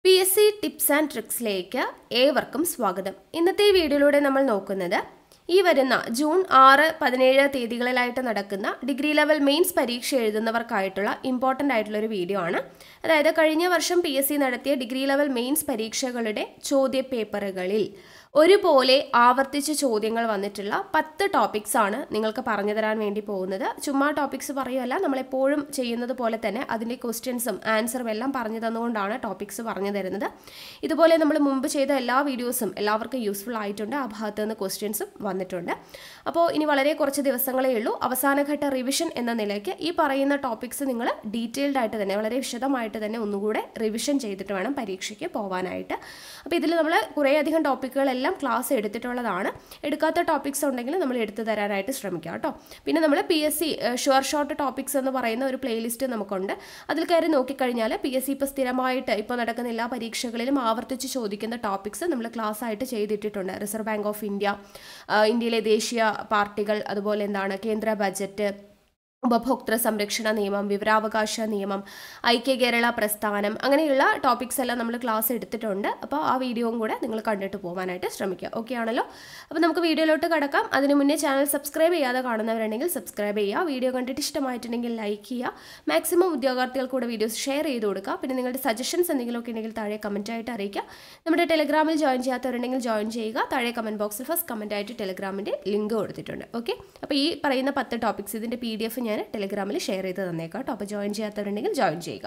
P S C tips and ട്രിക്സിലേക്ക് ഏവർക്കും സ്വാഗതം ഇന്നത്തെ ഈ വീഡിയോയിലൂടെ നമ്മൾ നോക്കുന്നത് ഈ വരുന്ന ജൂൺ ആറ് പതിനേഴ് തീയതികളിലായിട്ട് നടക്കുന്ന ഡിഗ്രി ലെവൽ മെയിൻസ് പരീക്ഷ എഴുതുന്നവർക്കായിട്ടുള്ള ഇമ്പോർട്ടൻ്റ് ആയിട്ടുള്ള ഒരു വീഡിയോ ആണ് അതായത് കഴിഞ്ഞ വർഷം പി എസ് സി നടത്തിയ ഡിഗ്രി ലെവൽ മെയിൻസ് പരീക്ഷകളുടെ ചോദ്യ പേപ്പറുകളിൽ ഒരുപോലെ ആവർത്തിച്ച് ചോദ്യങ്ങൾ വന്നിട്ടുള്ള പത്ത് ടോപ്പിക്സ് ആണ് നിങ്ങൾക്ക് പറഞ്ഞു തരാൻ വേണ്ടി പോകുന്നത് ചുമ്മാ ടോപ്പിക്സ് പറയുമല്ല നമ്മളെപ്പോഴും ചെയ്യുന്നത് പോലെ തന്നെ അതിൻ്റെ ക്വസ്റ്റ്യൻസും ആൻസറും എല്ലാം പറഞ്ഞു തന്നുകൊണ്ടാണ് ടോപ്പിക്സ് പറഞ്ഞു തരുന്നത് ഇതുപോലെ നമ്മൾ മുമ്പ് ചെയ്ത എല്ലാ വീഡിയോസും എല്ലാവർക്കും യൂസ്ഫുൾ ആയിട്ടുണ്ട് ആ ഭാഗത്ത് നിന്ന് ക്വസ്റ്റ്യൻസും വന്നിട്ടുണ്ട് അപ്പോൾ ഇനി വളരെ കുറച്ച് ദിവസങ്ങളേ ഉള്ളൂ അവസാനഘട്ട റിവിഷൻ എന്ന നിലയ്ക്ക് ഈ പറയുന്ന ടോപ്പിക്സ് നിങ്ങൾ ഡീറ്റെയിൽഡ് ആയിട്ട് തന്നെ വളരെ വിശദമായിട്ട് തന്നെ ഒന്നുകൂടെ റിവിഷൻ ചെയ്തിട്ട് വേണം പരീക്ഷയ്ക്ക് പോകാനായിട്ട് അപ്പോൾ ഇതിൽ നമ്മൾ കുറേയധികം ടോപ്പിക്കുകളെല്ലാം ക്ലാസ് എടുത്തിട്ടുള്ളതാണ് എടുക്കാത്ത ടോപ്പിക്സ് ഉണ്ടെങ്കിൽ നമ്മൾ എടുത്തു തരാനായിട്ട് ശ്രമിക്കുക കേട്ടോ പിന്നെ നമ്മൾ P S C sure short topics എന്ന് പറയുന്ന ഒരു പ്ലേലിസ്റ്റ് നമുക്കുണ്ട് അതിൽ കയറി നോക്കിക്കഴിഞ്ഞാൽ പി എസ് സി ഇപ്പോൾ സ്ഥിരമായിട്ട് ഇപ്പോൾ നടക്കുന്ന എല്ലാ പരീക്ഷകളിലും ആവർത്തിച്ച് ചോദിക്കുന്ന ടോപ്പിക്സ് നമ്മൾ ക്ലാസ് ആയിട്ട് ചെയ്തിട്ടിട്ടുണ്ട് റിസർവ് ബാങ്ക് ഓഫ് ഇന്ത്യ ആ, ഇന്ത്യയിലെ ദേശീയ പാർട്ടികൾ അതുപോലെ എന്താണ് കേന്ദ്ര ബജറ്റ് ഉപഭോക്തൃ സംരക്ഷണ നിയമം വിവരാവകാശ നിയമം ഐക്യ കേരള പ്രസ്ഥാനം അങ്ങനെയുള്ള ടോപ്പിക്സ് എല്ലാം നമ്മൾ ക്ലാസ് എടുത്തിട്ടുണ്ട് അപ്പോൾ ആ വീഡിയോയും കൂടെ നിങ്ങൾ കണ്ടിട്ട് പോകാനായിട്ട് ശ്രമിക്കുക ഓക്കെ ആണല്ലോ അപ്പോൾ നമുക്ക് വീഡിയോയിലോട്ട് കടക്കാം അതിന് മുന്നേ ചാനൽ സബ്സ്ക്രൈബ് ചെയ്യാതെ കാണുന്നവരുണ്ടെങ്കിൽ സബ്സ്ക്രൈബ് ചെയ്യുക വീഡിയോ കണ്ടിട്ട് ഇഷ്ടമായിട്ടുണ്ടെങ്കിൽ ലൈക്ക് ചെയ്യുക മാക്സിമം ഉദ്യോഗാർത്ഥികൾക്ക് കൂടെ വീഡിയോസ് ഷെയർ ചെയ്ത് കൊടുക്കുക പിന്നെ നിങ്ങളുടെ സജഷൻസ് എന്തെങ്കിലുമൊക്കെ ഉണ്ടെങ്കിൽ താഴെ കമൻറ്റ് ആയിട്ട് അറിയിക്കുക നമ്മുടെ ടെലഗ്രാമിൽ ജോയിൻ ചെയ്യാത്തവരുണ്ടെങ്കിൽ ജോയിൻ ചെയ്യുക താഴെ കമൻറ്റ് ബോക്സിൽ ഫസ്റ്റ് കമൻറ്റ് ആയിട്ട് ടെലഗ്രാമിൻ്റെ ലിങ്ക് കൊടുത്തിട്ടുണ്ട് ഓക്കെ അപ്പോൾ ഈ പറയുന്ന പത്ത് ടോപ്പിക്സ് ഇതിൻ്റെ പി ഡി എഫ് ഞാൻ ടെലഗ്രാമിൽ ഷെയർ ചെയ്ത് തന്നേക്കാം കേട്ടോ അപ്പോൾ ജോയിൻ ചെയ്യാത്തവരുണ്ടെങ്കിൽ ജോയിൻ ചെയ്യുക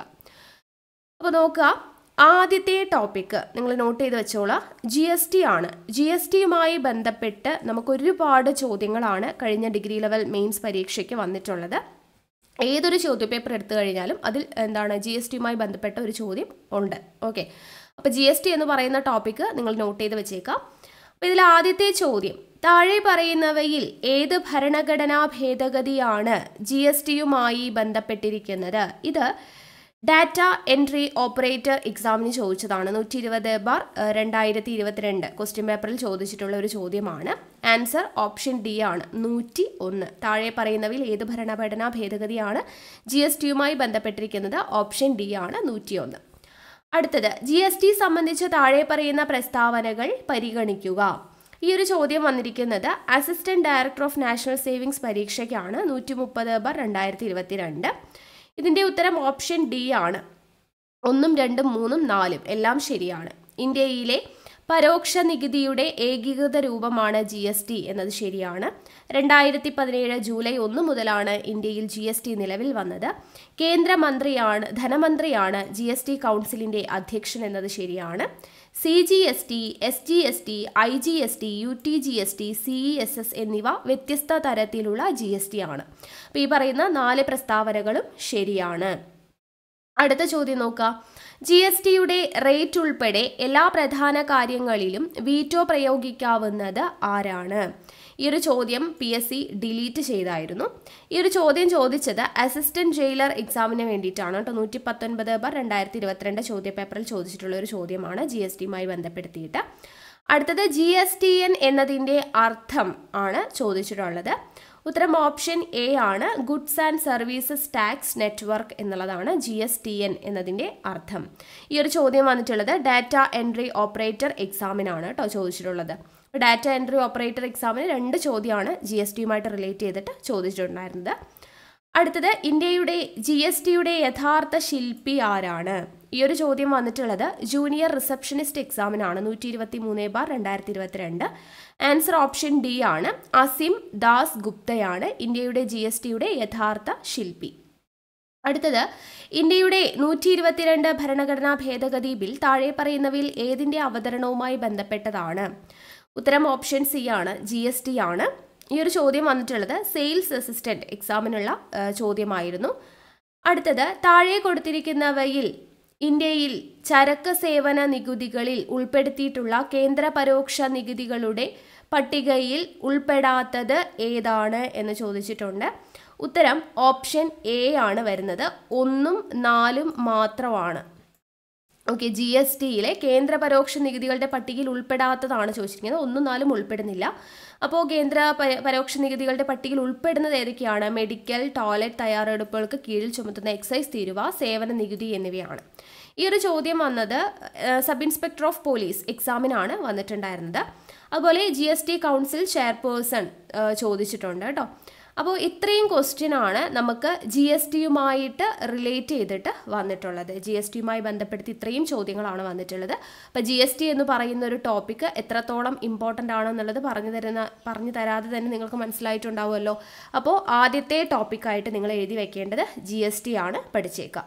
അപ്പോൾ നോക്കുക ആദ്യത്തെ ടോപ്പിക്ക് നിങ്ങൾ നോട്ട് ചെയ്ത് വെച്ചോളാം ജി എസ് ടി ആണ് ജി എസ് ടിയുമായി ബന്ധപ്പെട്ട് നമുക്ക് ഒരുപാട് ചോദ്യങ്ങളാണ് കഴിഞ്ഞ ഡിഗ്രി ലെവൽ മെയിൻസ് പരീക്ഷയ്ക്ക് വന്നിട്ടുള്ളത് ഏതൊരു ചോദ്യപേപ്പർ എടുത്തു കഴിഞ്ഞാലും അതിൽ എന്താണ് ജി എസ് ടിയുമായി ബന്ധപ്പെട്ട ഒരു ചോദ്യം ഉണ്ട് ഓക്കെ അപ്പോൾ ജി എസ് ടി എന്ന് പറയുന്ന ടോപ്പിക്ക് നിങ്ങൾ നോട്ട് ചെയ്ത് വെച്ചേക്കാം അപ്പോൾ ഇതിൽ ആദ്യത്തെ ചോദ്യം താഴെ പറയുന്നവയിൽ ഏത് ഭരണഘടനാ ഭേദഗതിയാണ് ജി എസ് ടിയുമായി ബന്ധപ്പെട്ടിരിക്കുന്നത് ഇത് ഡാറ്റ എൻട്രി ഓപ്പറേറ്റർ എക്സാമിന് ചോദിച്ചതാണ് നൂറ്റി ഇരുപത് ബാർ രണ്ടായിരത്തി ഇരുപത്തിരണ്ട് ക്വസ്റ്റ്യൻ പേപ്പറിൽ ചോദിച്ചിട്ടുള്ള ഒരു ചോദ്യമാണ് ആൻസർ ഓപ്ഷൻ ഡി ആണ് നൂറ്റി ഒന്ന് താഴെ പറയുന്നവയിൽ ഏത് ഭരണഘടനാ ഭേദഗതിയാണ് ജി എസ് ടിയുമായി ബന്ധപ്പെട്ടിരിക്കുന്നത് ഓപ്ഷൻ ഡി ആണ് നൂറ്റി ഒന്ന് അടുത്തത് ജി എസ് ടി സംബന്ധിച്ച് താഴെ പറയുന്ന പ്രസ്താവനകൾ പരിഗണിക്കുക ഈ ഒരു ചോദ്യം വന്നിരിക്കുന്നത് assistant director of national savings പരീക്ഷയ്ക്കാണ് നൂറ്റി മുപ്പത് ബർ രണ്ടായിരത്തി ഇരുപത്തിരണ്ട് ഇതിൻ്റെ ഉത്തരം ഓപ്ഷൻ ഡി ആണ് ഒന്നും രണ്ടും മൂന്നും നാലും എല്ലാം ശരിയാണ് ഇന്ത്യയിലെ പരോക്ഷ നികുതിയുടെ ഏകീകൃത രൂപമാണ് ജി എസ് ടി എന്നത് ശരിയാണ് രണ്ടായിരത്തി പതിനേഴ് ജൂലൈ ഒന്ന് മുതലാണ് ഇന്ത്യയിൽ ജി എസ് ടി നിലവിൽ വന്നത് കേന്ദ്രമന്ത്രിയാണ് ധനമന്ത്രിയാണ് ജി എസ് ടി കൗൺസിലിൻ്റെ അധ്യക്ഷൻ എന്നത് ശരിയാണ് C G S T S G S T I G S T U T G S T C E S S എന്നിവ വ്യത്യസ്ത തരത്തിലുള്ള ജി എസ് ടി ആണ് അപ്പോൾ ഈ പറയുന്ന നാല് പ്രസ്താവനകളും ശരിയാണ് അടുത്ത ചോദ്യം നോക്കുക ജി എസ് ടിയുടെ റേറ്റ് ഉൾപ്പെടെ എല്ലാ പ്രധാന കാര്യങ്ങളിലും വീറ്റോ പ്രയോഗിക്കാവുന്നത് ആരാണ് ഈ ഒരു ചോദ്യം പി എസ് സി ഡിലീറ്റ് ചെയ്തായിരുന്നു ഈ ഒരു ചോദ്യം ചോദിച്ചത് അസിസ്റ്റന്റ് ജയിലർ എക്സാമിന് വേണ്ടിയിട്ടാണ് കേട്ടോ നൂറ്റി പത്തൊൻപത് ബാർ രണ്ടായിരത്തി ഇരുപത്തിരണ്ട് ചോദ്യ പേപ്പറിൽ ചോദിച്ചിട്ടുള്ള ഒരു ചോദ്യമാണ് ജി എസ് ടിയുമായി ബന്ധപ്പെടുത്തിയിട്ട് അടുത്തത് ജി എസ് ടി എൻ എന്നതിൻ്റെ അർത്ഥം ആണ് ചോദിച്ചിട്ടുള്ളത് ഉത്തരം ഓപ്ഷൻ എ ആണ് goods and services tax network എന്നുള്ളതാണ് ജി എസ് ടി എൻ എന്നതിൻ്റെ അർത്ഥം ഈ ഒരു ചോദ്യം വന്നിട്ടുള്ളത് ഡാറ്റ എൻട്രി ഓപ്പറേറ്റർ എക്സാമിനാണ് കേട്ടോ ചോദിച്ചിട്ടുള്ളത് ഡാറ്റ എൻട്രി ഓപ്പറേറ്റർ എക്സാമിന് രണ്ട് ചോദ്യമാണ് ജി എസ് ടിയുമായിട്ട് റിലേറ്റ് ചെയ്തിട്ട് ചോദിച്ചിട്ടുണ്ടായിരുന്നത് അടുത്തത് ഇന്ത്യയുടെ ജി എസ് ടിയുടെ യഥാർത്ഥ ശില്പി ആരാണ് ഈ ഒരു ചോദ്യം വന്നിട്ടുള്ളത് ജൂനിയർ റിസപ്ഷനിസ്റ്റ് എക്സാമിനാണ് നൂറ്റി ഇരുപത്തി മൂന്ന് ബാർ രണ്ടായിരത്തി ഇരുപത്തിരണ്ട് ആൻസർ ഓപ്ഷൻ ഡി ആണ് അസിം ദാസ് ഗുപ്തയാണ് ഇന്ത്യയുടെ ജി എസ് ടിയുടെ യഥാർത്ഥ ശില്പി അടുത്തത് ഇന്ത്യയുടെ നൂറ്റി ഇരുപത്തിരണ്ട് ഭരണഘടനാ ഭേദഗതി ബിൽ താഴെ പറയുന്നവയിൽ ഏതിൻ്റെ അവതരണവുമായി ബന്ധപ്പെട്ടതാണ് ഉത്തരം ഓപ്ഷൻ സി ആണ് ജി എസ് ടി ആണ് ഈ ഒരു ചോദ്യം വന്നിട്ടുള്ളത് സെയിൽസ് അസിസ്റ്റന്റ് എക്സാമിനുള്ള ആ, ചോദ്യമായിരുന്നു അടുത്തത് താഴെ കൊടുത്തിരിക്കുന്നവയിൽ ഇന്ത്യയിൽ ചരക്ക് സേവന നികുതികളിൽ ഉൾപ്പെടുത്തിയിട്ടുള്ള കേന്ദ്ര പരോക്ഷ നികുതികളുടെ പട്ടികയിൽ ഉൾപ്പെടാത്തത് ഏതാണ് എന്ന് ചോദിച്ചിട്ടുണ്ട് ഉത്തരം ഓപ്ഷൻ എ ആണ് വരുന്നത് ഒന്നും നാലും മാത്രമാണ് ഓക്കെ ജി എസ് ടിയിലെ കേന്ദ്ര പരോക്ഷ നികുതികളുടെ പട്ടികയിൽ ഉൾപ്പെടാത്തതാണ് ചോദിച്ചിരിക്കുന്നത് ഒന്നും നാലും ഉൾപ്പെടുന്നില്ല അപ്പോൾ കേന്ദ്ര പ- പരോക്ഷ നികുതികളുടെ പട്ടികയിൽ ഉൾപ്പെടുന്നത് ഏതൊക്കെയാണ് മെഡിക്കൽ ടോയ്ലറ്റ് തയ്യാറെടുപ്പുകൾക്ക് കീഴിൽ ചുമത്തുന്ന എക്സൈസ് തീരുവ സേവന നികുതി എന്നിവയാണ് ഈ ഒരു ചോദ്യം വന്നത് സബ് ഇൻസ്പെക്ടർ ഓഫ് പോലീസ് എക്സാമിനാണ് വന്നിട്ടുണ്ടായിരുന്നത് അതുപോലെ G S T council chairperson ചോദിച്ചിട്ടുണ്ട് കേട്ടോ അപ്പോൾ ഇത്രയും ക്വസ്റ്റ്യൻ ആണ് നമുക്ക് ജി എസ് ടിയുമായിട്ട് റിലേറ്റ് ചെയ്തിട്ട് വന്നിട്ടുള്ളത് ജി എസ് ടിയുമായി ബന്ധപ്പെടുത്തി ഇത്രയും ചോദ്യങ്ങളാണ് വന്നിട്ടുള്ളത് അപ്പോൾ ജി എസ് ടി എന്ന് പറയുന്ന ഒരു ടോപ്പിക്ക് എത്രത്തോളം ഇമ്പോർട്ടൻ്റ് ആണെന്നുള്ളത് പറഞ്ഞു തരുന്ന പറഞ്ഞു തരാതെ തന്നെ നിങ്ങൾക്ക് മനസ്സിലായിട്ടുണ്ടാവുമല്ലോ അപ്പോൾ ആദ്യത്തെ ടോപ്പിക്കായിട്ട് നിങ്ങൾ എഴുതി വെക്കേണ്ടത് ജി എസ് ടി ആണ് പഠിച്ചേക്കുക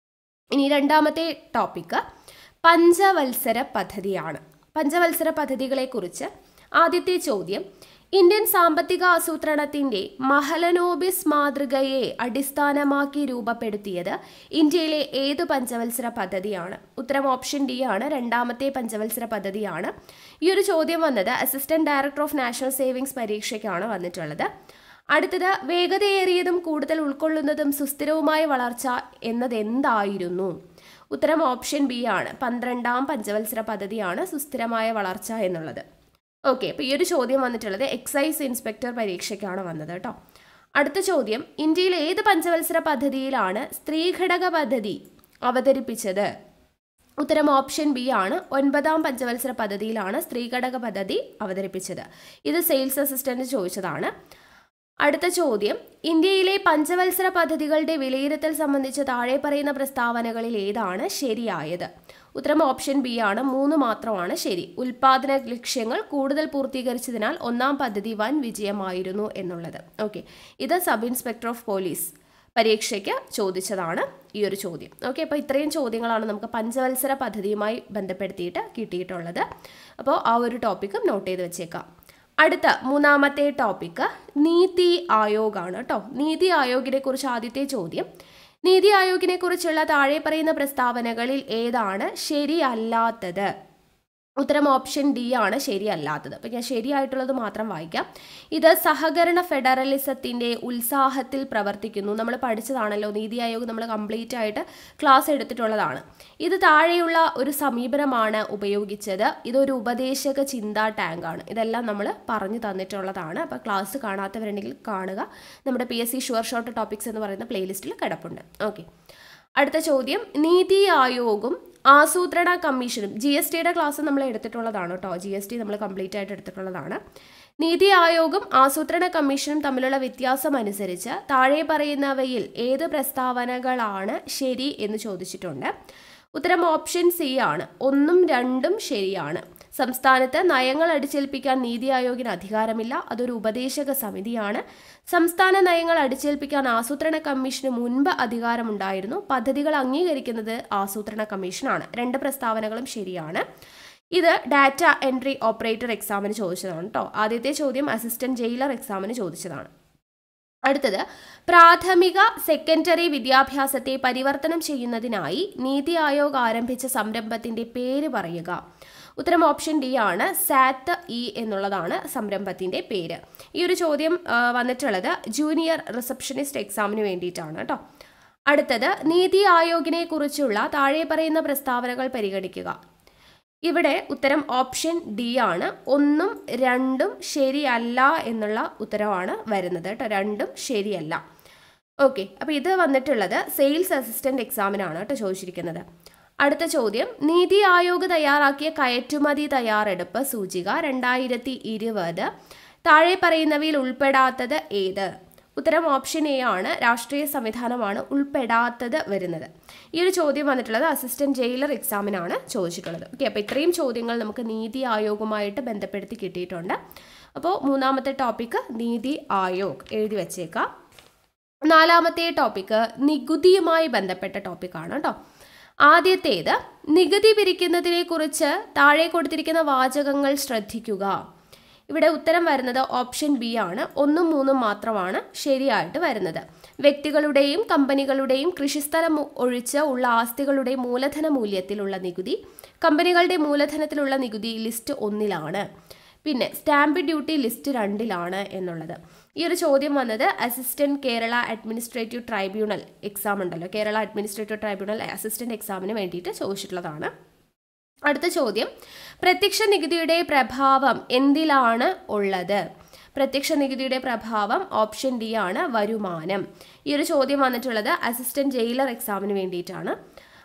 ഇനി രണ്ടാമത്തെ ടോപ്പിക്ക് പഞ്ചവത്സര പദ്ധതിയാണ് പഞ്ചവത്സര പദ്ധതികളെക്കുറിച്ച് ആദ്യത്തെ ചോദ്യം ഇന്ത്യൻ സാമ്പത്തിക ആസൂത്രണത്തിന്റെ മഹലനോബിസ് മാതൃകയെ അടിസ്ഥാനമാക്കി രൂപപ്പെടുത്തിയത് ഇന്ത്യയിലെ ഏത് പഞ്ചവത്സര പദ്ധതിയാണ് ഉത്തരം ഓപ്ഷൻ ഡി ആണ് രണ്ടാമത്തെ പഞ്ചവത്സര പദ്ധതിയാണ് ഈ ഒരു ചോദ്യം വന്നത് assistant director of national savings പരീക്ഷയ്ക്കാണ് വന്നിട്ടുള്ളത് അടുത്തത് വേഗതയേറിയതും കൂടുതൽ ഉൾക്കൊള്ളുന്നതും സുസ്ഥിരവുമായ വളർച്ച എന്നത് എന്തായിരുന്നു ഉത്തരം ഓപ്ഷൻ ബി ആണ് പന്ത്രണ്ടാം പഞ്ചവത്സര പദ്ധതിയാണ് സുസ്ഥിരമായ വളർച്ച എന്നുള്ളത് ഓക്കെ അപ്പോൾ ഈ ഒരു ചോദ്യം വന്നിട്ടുള്ളത് എക്സൈസ് ഇൻസ്പെക്ടർ പരീക്ഷയ്ക്കാണ് വന്നത് കേട്ടോ അടുത്ത ചോദ്യം ഇന്ത്യയിൽ ഏത് പഞ്ചവത്സര പദ്ധതിയിലാണ് സ്ത്രീ ഘടക പദ്ധതി അവതരിപ്പിച്ചത് ഉത്തരം ഓപ്ഷൻ ബി ആണ് ഒൻപതാം പഞ്ചവത്സര പദ്ധതിയിലാണ് സ്ത്രീ ഘടക പദ്ധതി അവതരിപ്പിച്ചത് ഇത് സെയിൽസ് അസിസ്റ്റന്റ് ചോദിച്ചതാണ് അടുത്ത ചോദ്യം ഇന്ത്യയിലെ പഞ്ചവത്സര പദ്ധതികളുടെ വിലയിരുത്തൽ സംബന്ധിച്ച് താഴെ പറയുന്ന പ്രസ്താവനകളിൽ ഏതാണ് ശരിയായത് ഉത്തരം ഓപ്ഷൻ ബി ആണ് മൂന്ന് മാത്രമാണ് ശരി ഉൽപാദന ലക്ഷ്യങ്ങൾ കൂടുതൽ പൂർത്തീകരിച്ചതിനാൽ ഒന്നാം പദ്ധതി വൻ വിജയമായിരുന്നു എന്നുള്ളത് ഓക്കെ ഇത് സബ് ഇൻസ്പെക്ടർ ഓഫ് പോലീസ് പരീക്ഷയ്ക്ക് ചോദിച്ചതാണ് ഈ ഒരു ചോദ്യം ഓക്കെ അപ്പോൾ ഇത്രയും ചോദ്യങ്ങളാണ് നമുക്ക് പഞ്ചവത്സര പദ്ധതിയുമായി ബന്ധപ്പെടുത്തിയിട്ട് കിട്ടിയിട്ടുള്ളത് അപ്പോൾ ആ ഒരു ടോപ്പിക്കും നോട്ട് ചെയ്ത് വെച്ചേക്കാം അടുത്ത മൂന്നാമത്തെ ടോപ്പിക്ക് നീതി ആയോഗ് ആണ് കേട്ടോ നീതി ആയോഗിനെ കുറിച്ച് ആദ്യത്തെ ചോദ്യം നീതി ആയോഗിനെ കുറിച്ചുള്ള താഴെ പറയുന്ന പ്രസ്താവനകളിൽ ഏതാണ് ശരിയല്ലാത്തത് ഉത്തരം ഓപ്ഷൻ ഡി ആണ് ശരിയല്ലാത്തത് അപ്പം ഞാൻ ശരിയായിട്ടുള്ളത് മാത്രം വായിക്കാം ഇത് സഹകരണ ഫെഡറലിസത്തിൻ്റെ ഉത്സാഹത്തിൽ പ്രവർത്തിക്കുന്നു നമ്മൾ പഠിച്ചതാണല്ലോ നീതി ആയോഗ് നമ്മൾ കംപ്ലീറ്റ് ആയിട്ട് ക്ലാസ് എടുത്തിട്ടുള്ളതാണ് ഇത് താഴെയുള്ള ഒരു സമീപനമാണ് ഉപയോഗിച്ചത് ഇതൊരു ഉപദേശക ചിന്താ ടാങ്കാണ് ഇതെല്ലാം നമ്മൾ പറഞ്ഞു തന്നിട്ടുള്ളതാണ് അപ്പോൾ ക്ലാസ് കാണാത്തവരുണ്ടെങ്കിൽ കാണുക നമ്മുടെ P S C sure short topics എന്ന് പറയുന്ന പ്ലേലിസ്റ്റിൽ കിടപ്പുണ്ട് ഓക്കെ അടുത്ത ചോദ്യം നീതി ആയോഗും ആസൂത്രണ കമ്മീഷനും ജി എസ് ടിയുടെ ക്ലാസ് നമ്മൾ എടുത്തിട്ടുള്ളതാണ് കേട്ടോ ജി എസ് ടി നമ്മൾ കംപ്ലീറ്റ് ആയിട്ട് എടുത്തിട്ടുള്ളതാണ് നീതി ആയോഗും ആസൂത്രണ കമ്മീഷനും തമ്മിലുള്ള വ്യത്യാസം അനുസരിച്ച് താഴെ പറയുന്നവയിൽ ഏത് പ്രസ്താവനകളാണ് ശരി എന്ന് ചോദിച്ചിട്ടുണ്ട് ഉത്തരം ഓപ്ഷൻ സി ആണ് ഒന്നും രണ്ടും ശരിയാണ് സംസ്ഥാനത്ത് നയങ്ങൾ അടിച്ചേൽപ്പിക്കാൻ നീതി ആയോഗിന് അധികാരമില്ല അതൊരു ഉപദേശക സമിതിയാണ് സംസ്ഥാന നയങ്ങൾ അടിച്ചേൽപ്പിക്കാൻ ആസൂത്രണ കമ്മീഷന് മുൻപ് അധികാരമുണ്ടായിരുന്നു പദ്ധതികൾ അംഗീകരിക്കുന്നത് ആസൂത്രണ കമ്മീഷനാണ് രണ്ട് പ്രസ്താവനകളും ശരിയാണ് ഇത് ഡാറ്റ എൻട്രി ഓപ്പറേറ്റർ എക്സാമിന് ചോദിച്ചതാണ് കേട്ടോ ആദ്യത്തെ ചോദ്യം അസിസ്റ്റന്റ് ജയിലർ എക്സാമിന് ചോദിച്ചതാണ് അടുത്തത് പ്രാഥമിക സെക്കൻഡറി വിദ്യാഭ്യാസത്തെ പരിവർത്തനം ചെയ്യുന്നതിനായി നീതി ആയോഗ് ആരംഭിച്ച സംരംഭത്തിന്റെ പേര് പറയുക ഉത്തരം ഓപ്ഷൻ ഡി ആണ് സാറ്റ് ഇ എന്നുള്ളതാണ് സംരംഭത്തിന്റെ പേര് ഈ ഒരു ചോദ്യം ആ, വന്നിട്ടുള്ളത് ജൂനിയർ റിസപ്ഷനിസ്റ്റ് എക്സാമിന് വേണ്ടിയിട്ടാണ് കേട്ടോ അടുത്തത് നീതി ആയോഗിനെ കുറിച്ചുള്ള താഴെ പറയുന്ന പ്രസ്താവനകൾ പരിഗണിക്കുക ഇവിടെ ഉത്തരം ഓപ്ഷൻ ഡി ആണ് ഒന്നും രണ്ടും ശരിയല്ല എന്നുള്ള ഉത്തരവാണ് വരുന്നത് കേട്ടോ രണ്ടും ശരിയല്ല ഓക്കെ അപ്പോൾ ഇത് വന്നിട്ടുള്ളത് സെയിൽസ് അസിസ്റ്റന്റ് എക്സാമിനാണ് കേട്ടോ ചോദിച്ചിരിക്കുന്നത് അടുത്ത ചോദ്യം നീതി ആയോഗ് തയ്യാറാക്കിയ കയറ്റുമതി തയ്യാറെടുപ്പ് സൂചിക രണ്ടായിരത്തി ഇരുപത് താഴെ പറയുന്നവയിൽ ഉൾപ്പെടാത്തത് ഏത് ഉത്തരം ഓപ്ഷൻ എ ആണ് രാഷ്ട്രീയ സംവിധാനമാണ് ഉൾപ്പെടാത്തത് വരുന്നത് ഈ ഒരു ചോദ്യം വന്നിട്ടുള്ളത് അസിസ്റ്റന്റ് ജയിലർ എക്സാമിനാണ് ചോദിച്ചിട്ടുള്ളത് ഓക്കെ അപ്പോൾ ഇത്രയും ചോദ്യങ്ങൾ നമുക്ക് നീതി ആയോഗുമായിട്ട് ബന്ധപ്പെടുത്തി കിട്ടിയിട്ടുണ്ട് അപ്പോൾ മൂന്നാമത്തെ ടോപ്പിക്ക് നീതി ആയോഗ് എഴുതി വച്ചേക്കാം നാലാമത്തെ ടോപ്പിക്ക് നികുതിയുമായി ബന്ധപ്പെട്ട ടോപ്പിക്കാണ് കേട്ടോ ആദ്യത്തേത് നികുതി പിരിക്കുന്നതിനെ കുറിച്ച് താഴെ കൊടുത്തിരിക്കുന്ന വാചകങ്ങൾ ശ്രദ്ധിക്കുക ഇവിടെ ഉത്തരം വരുന്നത് ഓപ്ഷൻ ബി ആണ് ഒന്നും മൂന്നും മാത്രമാണ് ശരിയായിട്ട് വരുന്നത് വ്യക്തികളുടെയും കമ്പനികളുടെയും കൃഷിസ്ഥലം ഒഴിച്ച് ഉള്ള ആസ്തികളുടെ മൂലധന മൂല്യത്തിലുള്ള നികുതി കമ്പനികളുടെ മൂലധനത്തിലുള്ള നികുതി ലിസ്റ്റ് ഒന്നിലാണ് പിന്നെ സ്റ്റാമ്പ് ഡ്യൂട്ടി ലിസ്റ്റ് രണ്ടിലാണ് എന്നുള്ളത് ഈ ഒരു ചോദ്യം വന്നത് assistant Kerala administrative tribunal exam ഉണ്ടല്ലോ കേരള അഡ്മിനിസ്ട്രേറ്റീവ് ട്രൈബ്യൂണൽ അസിസ്റ്റന്റ് എക്സാമിന് വേണ്ടിയിട്ട് ചോദിച്ചിട്ടുള്ളതാണ് അടുത്ത ചോദ്യം പ്രത്യക്ഷ നികുതിയുടെ പ്രഭാവം എന്തിലാണ് ഉള്ളത് പ്രത്യക്ഷ നികുതിയുടെ പ്രഭാവം ഓപ്ഷൻ ഡി ആണ് വരുമാനം ഈ ഒരു ചോദ്യം വന്നിട്ടുള്ളത് അസിസ്റ്റന്റ് ജയിലർ എക്സാമിന് വേണ്ടിയിട്ടാണ്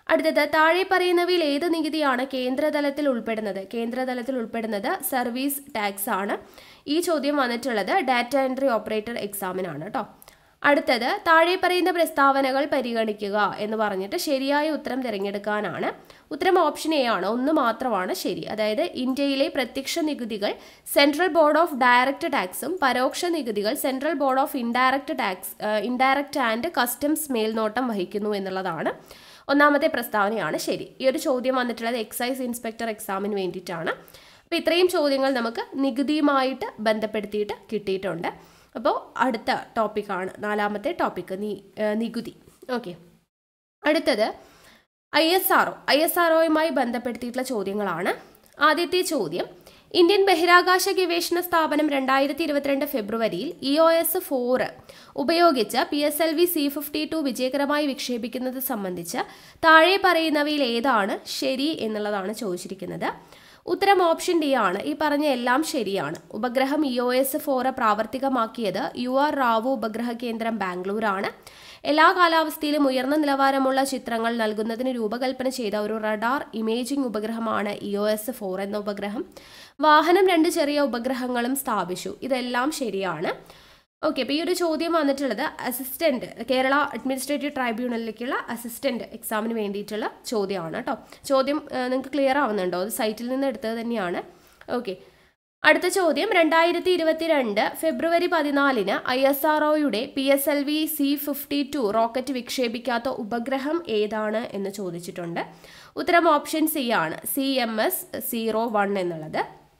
അടുത്തത് താഴെ പറയുന്നവയിൽ ഏത് നികുതിയാണ് കേന്ദ്രതലത്തിൽ ഉൾപ്പെടുന്നത് കേന്ദ്രതലത്തിൽ ഉൾപ്പെടുന്നത് സർവീസ് ടാക്സ് ആണ് ഈ ചോദ്യം വന്നിട്ടുള്ളത് ഡാറ്റ എൻട്രി ഓപ്പറേറ്റർ എക്സാമിനാണ് കേട്ടോ അടുത്തത് താഴെ പറയുന്ന പ്രസ്താവനകൾ പരിഗണിക്കുക എന്ന് പറഞ്ഞിട്ട് ശരിയായ ഉത്തരം തിരഞ്ഞെടുക്കാനാണ് ഉത്തരം ഓപ്ഷൻ എ ആണ് ഒന്ന് മാത്രമാണ് ശരി അതായത് ഇന്ത്യയിലെ പ്രത്യക്ഷ നികുതികൾ സെൻട്രൽ ബോർഡ് ഓഫ് ഡയറക്റ്റ് ടാക്സും പരോക്ഷ നികുതികൾ central board of indirect tax indirect and customs മേൽനോട്ടം വഹിക്കുന്നു എന്നുള്ളതാണ് ഒന്നാമത്തെ പ്രസ്താവനയാണ് ശരി ഈ ഒരു ചോദ്യം വന്നിട്ടുള്ളത് എക്സൈസ് ഇൻസ്പെക്ടർ എക്സാമിന് വേണ്ടിയിട്ടാണ് അപ്പോൾ ഇത്രയും ചോദ്യങ്ങൾ നമുക്ക് നികുതിയുമായിട്ട് ബന്ധപ്പെടുത്തിയിട്ട് കിട്ടിയിട്ടുണ്ട് അപ്പോൾ അടുത്ത ടോപ്പിക്കാണ് നാലാമത്തെ ടോപ്പിക്ക് നീ നികുതി ഓക്കെ അടുത്തത് I S R O I S R ഒയുമായി ബന്ധപ്പെടുത്തിയിട്ടുള്ള ചോദ്യങ്ങളാണ് ആദ്യത്തെ ചോദ്യം ഇന്ത്യൻ ബഹിരാകാശ ഗവേഷണ സ്ഥാപനം രണ്ടായിരത്തി ഇരുപത്തിരണ്ട് ഫെബ്രുവരിയിൽ ഇ ഒ എസ് ഫോറ് ഉപയോഗിച്ച് P S L V C fifty two വിജയകരമായി വിക്ഷേപിക്കുന്നത് സംബന്ധിച്ച് താഴെ പറയുന്നവയിൽ ഏതാണ് ശരി എന്നുള്ളതാണ് ചോദിച്ചിരിക്കുന്നത് ഉത്തരം ഓപ്ഷൻ ഡി ആണ് ഈ പറഞ്ഞ എല്ലാം ശരിയാണ് ഉപഗ്രഹം ഇ ഒ എസ് ഫോറ് പ്രാവർത്തികമാക്കിയത് യു ആർ റാവു ഉപഗ്രഹ കേന്ദ്രം ബാംഗ്ലൂരാണ് എല്ലാ കാലാവസ്ഥയിലും ഉയർന്ന നിലവാരമുള്ള ചിത്രങ്ങൾ നൽകുന്നതിന് രൂപകൽപ്പന ചെയ്ത ഒരു റഡാർ ഇമേജിംഗ് ഉപഗ്രഹമാണ് ഇ ഒ എസ് ഫോർ എന്ന ഉപഗ്രഹം വാഹനം രണ്ട് ചെറിയ ഉപഗ്രഹങ്ങളും സ്ഥാപിച്ചു ഇതെല്ലാം ശരിയാണ് ഓക്കെ അപ്പോൾ ഈ ഒരു ചോദ്യം വന്നിട്ടുള്ളത് അസിസ്റ്റന്റ് കേരള അഡ്മിനിസ്ട്രേറ്റീവ് ട്രൈബ്യൂണലിലേക്കുള്ള അസിസ്റ്റന്റ് എക്സാമിന് വേണ്ടിയിട്ടുള്ള ചോദ്യമാണ് കേട്ടോ ചോദ്യം നിങ്ങൾക്ക് ക്ലിയർ ആവുന്നുണ്ടോ അത് സൈറ്റിൽ നിന്ന് എടുത്തത് തന്നെയാണ് ഓക്കെ അടുത്ത ചോദ്യം രണ്ടായിരത്തി ഇരുപത്തിരണ്ട് ഫെബ്രുവരി പതിനാലിന് ഐ എസ് ആർ ഒയുടെ P S L V C fifty two rocket വിക്ഷേപിക്കാത്ത ഉപഗ്രഹം ഏതാണ് എന്ന് ചോദിച്ചിട്ടുണ്ട് ഉത്തരം ഓപ്ഷൻ സി ആണ് C M S zero one എന്നുള്ളത്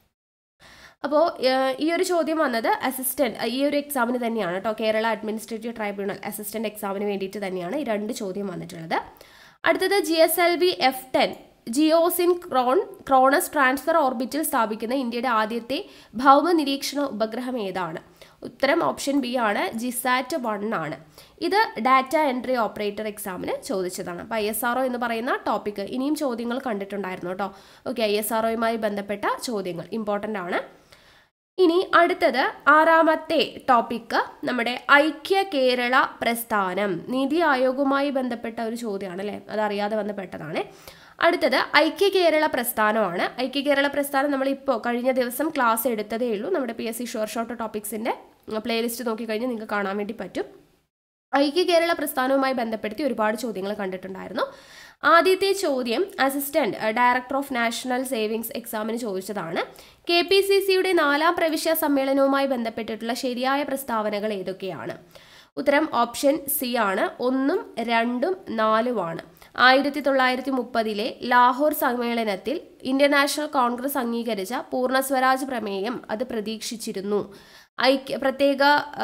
അപ്പോൾ ഈ ഒരു ചോദ്യം വന്നത് അസിസ്റ്റന്റ് ഈ ഒരു എക്സാമിന് തന്നെയാണ് കേട്ടോ കേരള അഡ്മിനിസ്ട്രേറ്റീവ് ട്രൈബ്യൂണൽ അസിസ്റ്റന്റ് എക്സാമിന് വേണ്ടിയിട്ട് തന്നെയാണ് ഈ രണ്ട് ചോദ്യം വന്നിട്ടുള്ളത് അടുത്തത് G S L V F ten geosynchronous transfer ഓർബിറ്റിൽ സ്ഥാപിക്കുന്ന ഇന്ത്യയുടെ ആദ്യത്തെ ഭൗമ നിരീക്ഷണ ഉപഗ്രഹം ഏതാണ് ഉത്തരം ഓപ്ഷൻ ബി ആണ് ജിസാറ്റ് വൺ ആണ് ഇത് ഡാറ്റ എൻട്രി ഓപ്പറേറ്റർ എക്സാമിന് ചോദിച്ചതാണ് അപ്പോൾ ഐ എസ് ആർ എന്ന് പറയുന്ന ടോപ്പിക്ക് ഇനിയും ചോദ്യങ്ങൾ കണ്ടിട്ടുണ്ടായിരുന്നു കേട്ടോ ഓക്കെ ഐ എസ് ആർ ബന്ധപ്പെട്ട ചോദ്യങ്ങൾ ഇമ്പോർട്ടൻ്റ് ആണ് ഇനി അടുത്തത് ആറാമത്തെ ടോപ്പിക്ക് നമ്മുടെ ഐക്യ കേരള പ്രസ്ഥാനം നീതി ആയോഗുമായി ബന്ധപ്പെട്ട ഒരു ചോദ്യമാണ് അല്ലേ അതറിയാതെ വന്ന് പെട്ടതാണ് അടുത്തത് ഐക്യ കേരള പ്രസ്ഥാനമാണ് ഐക്യ കേരള പ്രസ്ഥാനം നമ്മൾ ഇപ്പോൾ കഴിഞ്ഞ ദിവസം ക്ലാസ് എടുത്തതേ ഉള്ളൂ നമ്മുടെ P S C sure short ടോപ്പിക്സിൻ്റെ പ്ലേലിസ്റ്റ് നോക്കിക്കഴിഞ്ഞാൽ നിങ്ങൾക്ക് കാണാൻ വേണ്ടി പറ്റും ഐക്യ കേരള പ്രസ്ഥാനവുമായി ബന്ധപ്പെടുത്തി ഒരുപാട് ചോദ്യങ്ങൾ കണ്ടിട്ടുണ്ടായിരുന്നു ആദ്യത്തെ ചോദ്യം assistant director of national savings എക്സാമിന് ചോദിച്ചതാണ് കെ പി സി സിയുടെ നാലാം പ്രവിശ്യ സമ്മേളനവുമായി ബന്ധപ്പെട്ടിട്ടുള്ള ശരിയായ പ്രസ്താവനകൾ ഏതൊക്കെയാണ് ഉത്തരം ഓപ്ഷൻ സി ആണ് ഒന്നും രണ്ടും നാലുമാണ് ആയിരത്തി തൊള്ളായിരത്തി മുപ്പതിലെ ലാഹോർ സമ്മേളനത്തിൽ ഇന്ത്യൻ നാഷണൽ കോൺഗ്രസ് അംഗീകരിച്ച പൂർണ്ണ സ്വരാജ് പ്രമേയം അത് പ്രതീക്ഷിച്ചിരുന്നു ഐക്യ പ്രത്യേക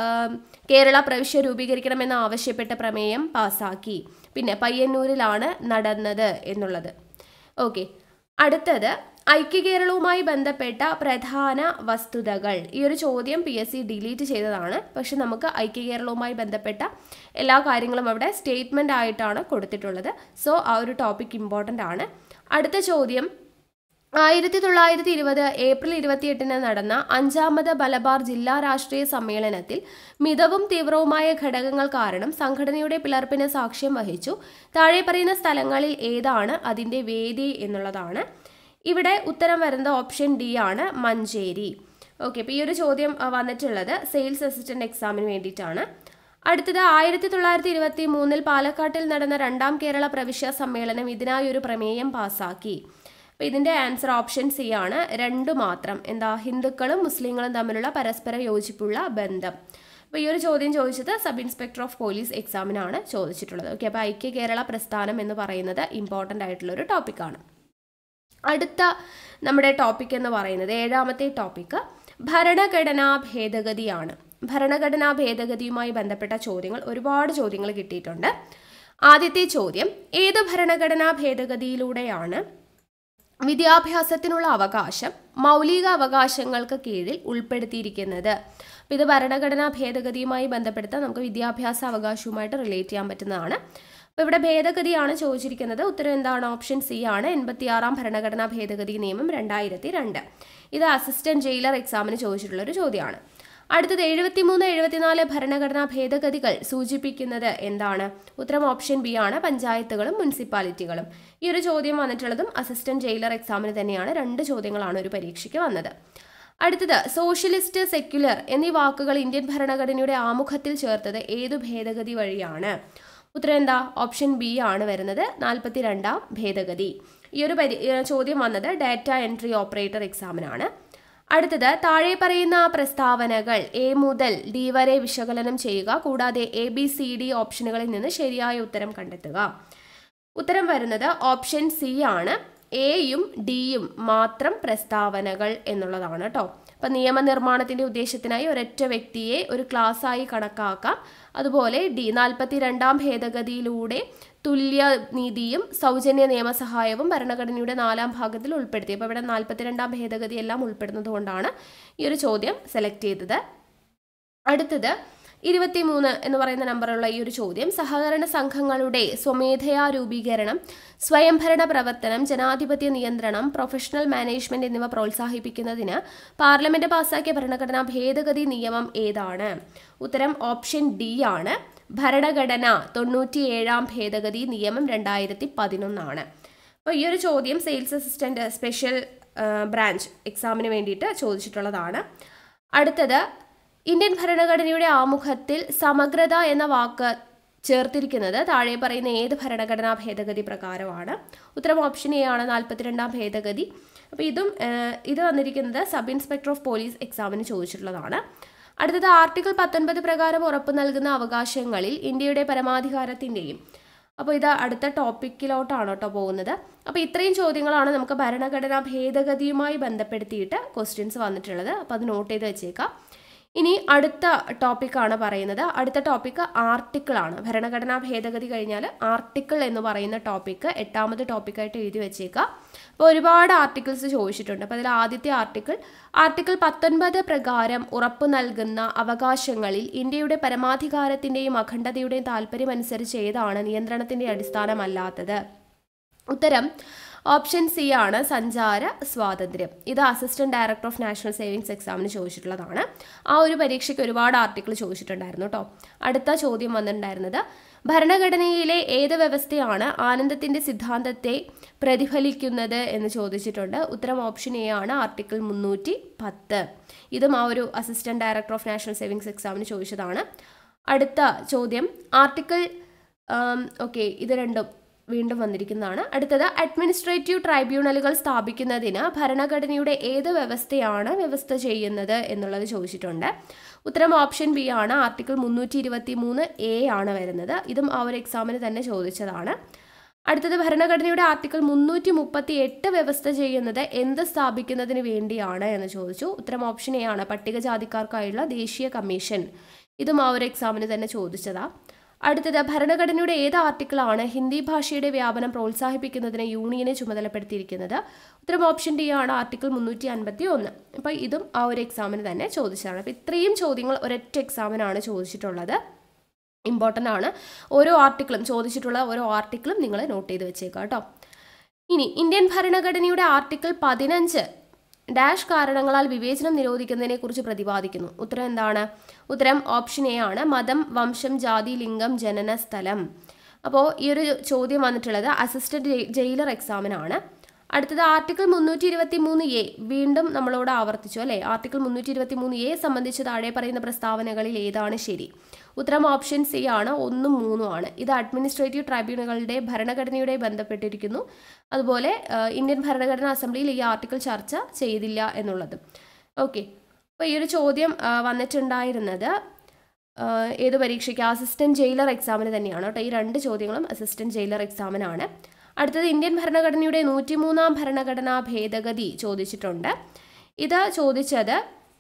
കേരള പ്രവിശ്യ രൂപീകരിക്കണമെന്ന് ആവശ്യപ്പെട്ട പ്രമേയം പാസാക്കി പിന്നെ പയ്യന്നൂരിലാണ് നടന്നത് എന്നുള്ളത് ഓക്കെ അടുത്തത് ഐക്യകേരളവുമായി ബന്ധപ്പെട്ട പ്രധാന വസ്തുതകൾ ഈ ഒരു ചോദ്യം പി എസ് സി ഡിലീറ്റ് ചെയ്തതാണ് പക്ഷെ നമുക്ക് ഐക്യകേരളവുമായി ബന്ധപ്പെട്ട എല്ലാ കാര്യങ്ങളും അവിടെ സ്റ്റേറ്റ്മെൻ്റ് ആയിട്ടാണ് കൊടുത്തിട്ടുള്ളത് സോ ആ ഒരു ടോപ്പിക് ഇമ്പോർട്ടൻ്റ് ആണ് അടുത്ത ചോദ്യം ആയിരത്തി തൊള്ളായിരത്തി ഇരുപത് ഏപ്രിൽ ഇരുപത്തിയെട്ടിന് നടന്ന അഞ്ചാമത് മലബാർ ജില്ലാ രാഷ്ട്രീയ സമ്മേളനത്തിൽ മിതവും തീവ്രവുമായ ഘടകങ്ങൾ കാരണം സംഘടനയുടെ പിളർപ്പിന് സാക്ഷ്യം വഹിച്ചു താഴെ പറയുന്ന സ്ഥലങ്ങളിൽ ഏതാണ് അതിൻ്റെ വേദി എന്നുള്ളതാണ് ഇവിടെ ഉത്തരം വരുന്നത് ഓപ്ഷൻ ഡി ആണ് മഞ്ചേരി ഓക്കെ അപ്പോൾ ഈ ഒരു ചോദ്യം വന്നിട്ടുള്ളത് സെയിൽസ് അസിസ്റ്റന്റ് എക്സാമിന് വേണ്ടിയിട്ടാണ് അടുത്തത് ആയിരത്തി തൊള്ളായിരത്തി ഇരുപത്തി മൂന്നിൽ പാലക്കാട്ടിൽ നടന്ന രണ്ടാം കേരള പ്രവിശ്യ സമ്മേളനം ഇതിനായി ഒരു പ്രമേയം പാസാക്കി അപ്പോൾ ഇതിൻ്റെ ആൻസർ ഓപ്ഷൻ സി ആണ് രണ്ട് മാത്രം എന്താ ഹിന്ദുക്കളും മുസ്ലിങ്ങളും തമ്മിലുള്ള പരസ്പര യോജിപ്പുള്ള ബന്ധം അപ്പോൾ ഈ ഒരു ചോദ്യം ചോദിച്ചത് സബ് ഇൻസ്പെക്ടർ ഓഫ് പോലീസ് എക്സാമിനാണ് ചോദിച്ചിട്ടുള്ളത് ഓക്കെ അപ്പോൾ ഐക്യ കേരള പ്രസ്ഥാനം എന്ന് പറയുന്നത് ഇമ്പോർട്ടൻ്റ് ആയിട്ടുള്ളൊരു ടോപ്പിക്കാണ് അടുത്ത നമ്മുടെ ടോപ്പിക് എന്ന് പറയുന്നത് ഏഴാമത്തെ ടോപ്പിക്ക് ഭരണഘടനാ ഭേദഗതിയാണ് ഭരണഘടനാ ഭേദഗതിയുമായി ബന്ധപ്പെട്ട ചോദ്യങ്ങൾ ഒരുപാട് ചോദ്യങ്ങൾ കിട്ടിയിട്ടുണ്ട് ആദ്യത്തെ ചോദ്യം ഏത് ഭരണഘടനാ ഭേദഗതിയിലൂടെയാണ് വിദ്യാഭ്യാസത്തിനുള്ള അവകാശം മൗലിക അവകാശങ്ങൾക്ക് കീഴിൽ ഉൾപ്പെടുത്തിയിരിക്കുന്നത് അപ്പോൾ ഇത് ഭരണഘടനാ ഭേദഗതിയുമായി ബന്ധപ്പെടുത്താൻ നമുക്ക് വിദ്യാഭ്യാസ അവകാശവുമായിട്ട് റിലേറ്റ് ചെയ്യാൻ പറ്റുന്നതാണ് അപ്പോൾ ഇവിടെ ഭേദഗതിയാണ് ചോദിച്ചിരിക്കുന്നത് ഉത്തരം എന്താണ് ഓപ്ഷൻ സി ആണ് എൺപത്തിയാറാം ഭരണഘടനാ ഭേദഗതി നിയമം രണ്ടായിരത്തി രണ്ട് ഇത് അസിസ്റ്റന്റ് ജയിലർ എക്സാമിന് ചോദിച്ചിട്ടുള്ള ഒരു ചോദ്യമാണ് അടുത്തത് എഴുപത്തിമൂന്ന് എഴുപത്തിനാല് ഭരണഘടനാ ഭേദഗതികൾ സൂചിപ്പിക്കുന്നത് എന്താണ് ഉത്തരം ഓപ്ഷൻ ബി ആണ് പഞ്ചായത്തുകളും മുനിസിപ്പാലിറ്റികളും ഈ ഒരു ചോദ്യം വന്നിട്ടുള്ളതും അസിസ്റ്റന്റ് ജയിലർ എക്സാമിന് തന്നെയാണ് രണ്ട് ചോദ്യങ്ങളാണ് ഒരു പരീക്ഷയ്ക്ക് വന്നത് അടുത്തത് സോഷ്യലിസ്റ്റ് സെക്യുലർ എന്നീ വാക്കുകൾ ഇന്ത്യൻ ഭരണഘടനയുടെ ആമുഖത്തിൽ ചേർത്തത് ഏതു ഭേദഗതി വഴിയാണ് ഉത്തരം എന്താ ഓപ്ഷൻ ബി ആണ് വരുന്നത് നാൽപ്പത്തി രണ്ടാം ഭേദഗതി ഈ ഒരു പരി ഏ, ചോദ്യം വന്നത് ഡാറ്റ എൻട്രി ഓപ്പറേറ്റർ എക്സാമിനാണ് അടുത്തത് താഴെ പറയുന്ന പ്രസ്താവനകൾ എ മുതൽ ഡി വരെ വിശകലനം ചെയ്യുക കൂടാതെ എ ബി സി ഡി ഓപ്ഷനുകളിൽ നിന്ന് ശരിയായ ഉത്തരം കണ്ടെത്തുക ഉത്തരം വരുന്നത് ഓപ്ഷൻ സി ആണ് എയും ഡിയും മാത്രം പ്രസ്താവനകൾ എന്നുള്ളതാണ് കേട്ടോ അപ്പം നിയമനിർമ്മാണത്തിന്റെ ഉദ്ദേശത്തിനായി ഒരൊറ്റ വ്യക്തിയെ ഒരു ക്ലാസ്സായി കണക്കാക്കാം അതുപോലെ ഡി നാൽപ്പത്തി രണ്ടാം ഭേദഗതിയിലൂടെ തുല്യ നീതിയും സൗജന്യ നിയമസഹായവും ഭരണഘടനയുടെ നാലാം ഭാഗത്തിൽ ഉൾപ്പെടുത്തി അപ്പോൾ ഇവിടെ നാൽപ്പത്തിരണ്ടാം ഭേദഗതി എല്ലാം ഉൾപ്പെടുന്നത് കൊണ്ടാണ് ഈ ഒരു ചോദ്യം സെലക്ട് ചെയ്തത് അടുത്തത് ഇരുപത്തിമൂന്ന് എന്ന് പറയുന്ന നമ്പറുള്ള ഈ ഒരു ചോദ്യം സഹകരണ സംഘങ്ങളുടെ സ്വമേധയാ രൂപീകരണം സ്വയംഭരണ പ്രവർത്തനം ജനാധിപത്യ നിയന്ത്രണം പ്രൊഫഷണൽ മാനേജ്മെന്റ് എന്നിവ പ്രോത്സാഹിപ്പിക്കുന്നതിന് പാർലമെന്റ് പാസാക്കിയ ഭരണഘടനാ ഭേദഗതി നിയമം ഏതാണ് ഉത്തരം ഓപ്ഷൻ ഡി ആണ് ഭരണഘടന തൊണ്ണൂറ്റിയേഴാം ഭേദഗതി നിയമം രണ്ടായിരത്തി പതിനൊന്നാണ് അപ്പോൾ ഈ ഒരു ചോദ്യം സെയിൽസ് അസിസ്റ്റന്റ് സ്പെഷ്യൽ ബ്രാഞ്ച് എക്സാമിന് വേണ്ടിയിട്ട് ചോദിച്ചിട്ടുള്ളതാണ് അടുത്തത് ഇന്ത്യൻ ഭരണഘടനയുടെ ആമുഖത്തിൽ സമഗ്രത എന്ന വാക്ക് ചേർത്തിരിക്കുന്നത് താഴെ പറയുന്ന ഏത് ഭരണഘടനാ ഭേദഗതി പ്രകാരമാണ് ഉത്തരം ഓപ്ഷൻ എ ആണ് നാൽപ്പത്തിരണ്ടാം ഭേദഗതി അപ്പോൾ ഇതും ഏഹ്, ഇത് വന്നിരിക്കുന്നത് സബ് ഇൻസ്പെക്ടർ ഓഫ് പോലീസ് എക്സാമിന് ചോദിച്ചിട്ടുള്ളതാണ് അടുത്തത് ആർട്ടിക്കിൾ പത്തൊൻപത് പ്രകാരം ഉറപ്പു നൽകുന്ന അവകാശങ്ങളിൽ ഇന്ത്യയുടെ പരമാധികാരത്തിൻ്റെയും അപ്പോൾ ഇത് അടുത്ത ടോപ്പിക്കിലോട്ടാണ് കേട്ടോ പോകുന്നത് അപ്പോൾ ഇത്രയും ചോദ്യങ്ങളാണ് നമുക്ക് ഭരണഘടനാ ഭേദഗതിയുമായി ബന്ധപ്പെടുത്തിയിട്ട് ക്വസ്റ്റ്യൻസ് വന്നിട്ടുള്ളത് അപ്പോൾ അത് നോട്ട് ചെയ്ത് വെച്ചേക്കാം ഇനി അടുത്ത ടോപ്പിക്കാണ് പറയുന്നത് അടുത്ത ടോപ്പിക്ക് ആർട്ടിക്കിളാണ് ഭരണഘടനാ ഭേദഗതി കഴിഞ്ഞാൽ ആർട്ടിക്കിൾ എന്ന് പറയുന്ന ടോപ്പിക്ക് എട്ടാമത് ടോപ്പിക്കായിട്ട് എഴുതി വെച്ചേക്കാം അപ്പോൾ ഒരുപാട് ആർട്ടിക്കിൾസ് ചോദിച്ചിട്ടുണ്ട് അപ്പോൾ അതിൽ ആദ്യത്തെ ആർട്ടിക്കിൾ ആർട്ടിക്കിൾ പത്തൊൻപത് പ്രകാരം ഉറപ്പു നൽകുന്ന അവകാശങ്ങളിൽ ഇന്ത്യയുടെ പരമാധികാരത്തിൻ്റെയും അഖണ്ഡതയുടെയും താല്പര്യമനുസരിച്ച് ഏതാണ് നിയന്ത്രണത്തിൻ്റെ അടിസ്ഥാനമല്ലാത്തത് ഉത്തരം ഓപ്ഷൻ സി ആണ് സഞ്ചാര സ്വാതന്ത്ര്യം ഇത് assistant director of national savings എക്സാമിന് ചോദിച്ചിട്ടുള്ളതാണ് ആ ഒരു പരീക്ഷയ്ക്ക് ഒരുപാട് ആർട്ടിക്കിൾ ചോദിച്ചിട്ടുണ്ടായിരുന്നു കേട്ടോ അടുത്ത ചോദ്യം വന്നിട്ടുണ്ടായിരുന്നത് ഭരണഘടനയിലെ ഏത് വ്യവസ്ഥയാണ് ആനന്ദത്തിന്റെ സിദ്ധാന്തത്തെ പ്രതിഫലിക്കുന്നത് എന്ന് ചോദിച്ചിട്ടുണ്ട് ഉത്തരം ഓപ്ഷൻ എ ആണ് ആർട്ടിക്കിൾ മുന്നൂറ്റി പത്ത് ഇതും ആ ഒരു assistant director of national savings എക്സാമിന് ചോദിച്ചതാണ് അടുത്ത ചോദ്യം ആർട്ടിക്കിൾ ഓക്കെ ഇത് രണ്ടും വീണ്ടും വന്നിരിക്കുന്നതാണ് അടുത്തത് അഡ്മിനിസ്ട്രേറ്റീവ് ട്രൈബ്യൂണലുകൾ സ്ഥാപിക്കുന്നതിന് ഭരണഘടനയുടെ ഏത് വ്യവസ്ഥയാണ് വ്യവസ്ഥ ചെയ്യുന്നത് എന്നുള്ളത് ചോദിച്ചിട്ടുണ്ട് ഉത്തരം ഓപ്ഷൻ ബി ആണ് ആർട്ടിക്കിൾ മുന്നൂറ്റി ഇരുപത്തി മൂന്ന് എ ആണ് വരുന്നത് ഇതും ആ ഒരു എക്സാമിന് തന്നെ ചോദിച്ചതാണ് അടുത്തത് ഭരണഘടനയുടെ ആർട്ടിക്കിൾ മുന്നൂറ്റി മുപ്പത്തി എട്ട് വ്യവസ്ഥ ചെയ്യുന്നത് എന്ത് സ്ഥാപിക്കുന്നതിന് വേണ്ടിയാണ് എന്ന് ചോദിച്ചു ഉത്തരം ഓപ്ഷൻ എ ആണ് പട്ടികജാതിക്കാർക്കായുള്ള ദേശീയ കമ്മീഷൻ ഇതും ആ ഒരു എക്സാമിന് തന്നെ ചോദിച്ചതാ അടുത്തത് ഭരണഘടനയുടെ ഏത് ആർട്ടിക്കിളാണ് ഹിന്ദി ഭാഷയുടെ വ്യാപനം പ്രോത്സാഹിപ്പിക്കുന്നതിന് യൂണിയനെ ചുമതലപ്പെടുത്തിയിരിക്കുന്നത് ഉത്തരം ഓപ്ഷൻ ഡി ആണ് ആർട്ടിക്കിൾ മുന്നൂറ്റി അൻപത്തി ഒന്ന് അപ്പോൾ ഇതും ആ ഒരു എക്സാമിന് തന്നെ ചോദിച്ചതാണ് അപ്പോൾ ഇത്രയും ചോദ്യങ്ങൾ ഒരൊറ്റ എക്സാമിനാണ് ചോദിച്ചിട്ടുള്ളത് ഇമ്പോർട്ടൻ്റ് ആണ് ഓരോ ആർട്ടിക്കിളും ചോദിച്ചിട്ടുള്ള ഓരോ ആർട്ടിക്കിളും നിങ്ങൾ നോട്ട് ചെയ്ത് വെച്ചേക്കാം കേട്ടോ ഇനി ഇന്ത്യൻ ഭരണഘടനയുടെ ആർട്ടിക്കിൾ പതിനഞ്ച് ഡാഷ് കാരണങ്ങളാൽ വിവേചനം നിരോധിക്കുന്നതിനെ കുറിച്ച് പ്രതിപാദിക്കുന്നു ഉത്തരം എന്താണ് ഉത്തരം ഓപ്ഷൻ എ ആണ് മതം വംശം ജാതി ലിംഗം ജനന സ്ഥലം അപ്പോൾ ഈ ഒരു ചോദ്യം വന്നിട്ടുള്ളത് അസിസ്റ്റന്റ് ജയിലർ എക്സാമിനാണ് അടുത്തത് ആർട്ടിക്കിൾ മുന്നൂറ്റി ഇരുപത്തി മൂന്ന് എ വീണ്ടും നമ്മളോട് ആവർത്തിച്ചു അല്ലേ ആർട്ടിക്കിൾ മുന്നൂറ്റി ഇരുപത്തി മൂന്ന് എ സംബന്ധിച്ച് താഴെ പറയുന്ന പ്രസ്താവനകളിൽ ഏതാണ് ശരി ഉത്തരം ഓപ്ഷൻ സി ആണ് ഒന്നും മൂന്നും ആണ് ഇത് അഡ്മിനിസ്ട്രേറ്റീവ് ട്രൈബ്യൂണലുകളുടെ ഭരണഘടനയുടെ ബന്ധപ്പെട്ടിരിക്കുന്നു അതുപോലെ ആ, ഇന്ത്യൻ ഭരണഘടനാ അസംബ്ലിയിൽ ഈ ആർട്ടിക്കിൾ ചർച്ച ചെയ്തില്ല എന്നുള്ളത് ഓക്കെ അപ്പോൾ ഈ ഒരു ചോദ്യം ആ, വന്നിട്ടുണ്ടായിരുന്നത് ആ, ഏത് പരീക്ഷയ്ക്ക് അസിസ്റ്റന്റ് ജയിലർ എക്സാമിന് തന്നെയാണ് കേട്ടോ ഈ രണ്ട് ചോദ്യങ്ങളും അസിസ്റ്റന്റ് ജയിലർ എക്സാമിനാണ് അടുത്തത് ഇന്ത്യൻ ഭരണഘടനയുടെ നൂറ്റിമൂന്നാം ഭരണഘടനാ ഭേദഗതി ചോദിച്ചിട്ടുണ്ട് ഇത് ചോദിച്ചത്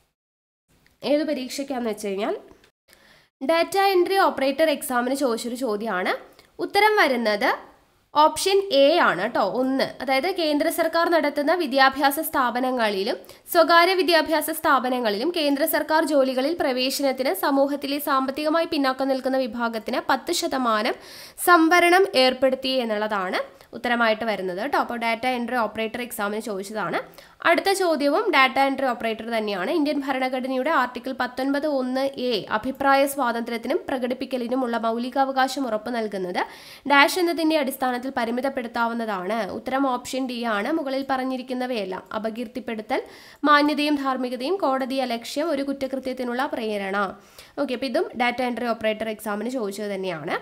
ഏത് പരീക്ഷയ്ക്കാന്ന് വെച്ച് കഴിഞ്ഞാൽ ഡാറ്റ എൻട്രി ഓപ്പറേറ്റർ എക്സാമിന് ചോദിച്ചൊരു ചോദ്യമാണ് ഉത്തരം വരുന്നത് ഓപ്ഷൻ എ ആണ് കേട്ടോ ഒന്ന് അതായത് കേന്ദ്ര സർക്കാർ നടത്തുന്ന വിദ്യാഭ്യാസ സ്ഥാപനങ്ങളിലും സ്വകാര്യ വിദ്യാഭ്യാസ സ്ഥാപനങ്ങളിലും കേന്ദ്ര സർക്കാർ ജോലികളിൽ പ്രവേശനത്തിന് സമൂഹത്തിലെ സാമ്പത്തികമായി പിന്നാക്കം നിൽക്കുന്ന വിഭാഗത്തിന് പത്ത് ശതമാനം സംവരണം ഏർപ്പെടുത്തി എന്നുള്ളതാണ് ഉത്തരമായിട്ട് വരുന്നത് കേട്ടോ അപ്പോൾ ഡാറ്റ എൻട്രി ഓപ്പറേറ്റർ എക്സാമിന് ചോദിച്ചതാണ് അടുത്ത ചോദ്യവും ഡാറ്റ എൻട്രി ഓപ്പറേറ്റർ തന്നെയാണ് ഇന്ത്യൻ ഭരണഘടനയുടെ ആർട്ടിക്കിൾ പത്തൊൻപത് ഒന്ന് എ അഭിപ്രായ സ്വാതന്ത്ര്യത്തിനും പ്രകടിപ്പിക്കലിനുമുള്ള മൗലികാവകാശം ഉറപ്പു നൽകുന്നത് ഡാഷ് എന്നതിന്റെ അടിസ്ഥാനത്തിൽ പരിമിതപ്പെടുത്താവുന്നതാണ് ഉത്തരം ഓപ്ഷൻ ഡി ആണ് മുകളിൽ പറഞ്ഞിരിക്കുന്നവയെല്ലാം അപകീർത്തിപ്പെടുത്തൽ മാന്യതയും ധാർമ്മികതയും കോടതി അലക്ഷ്യം ഒരു കുറ്റകൃത്യത്തിനുള്ള പ്രേരണ ഓക്കെ അപ്പോൾ ഇതും ഡാറ്റ എൻട്രി ഓപ്പറേറ്റർ എക്സാമിന് ചോദിച്ചത് തന്നെയാണ്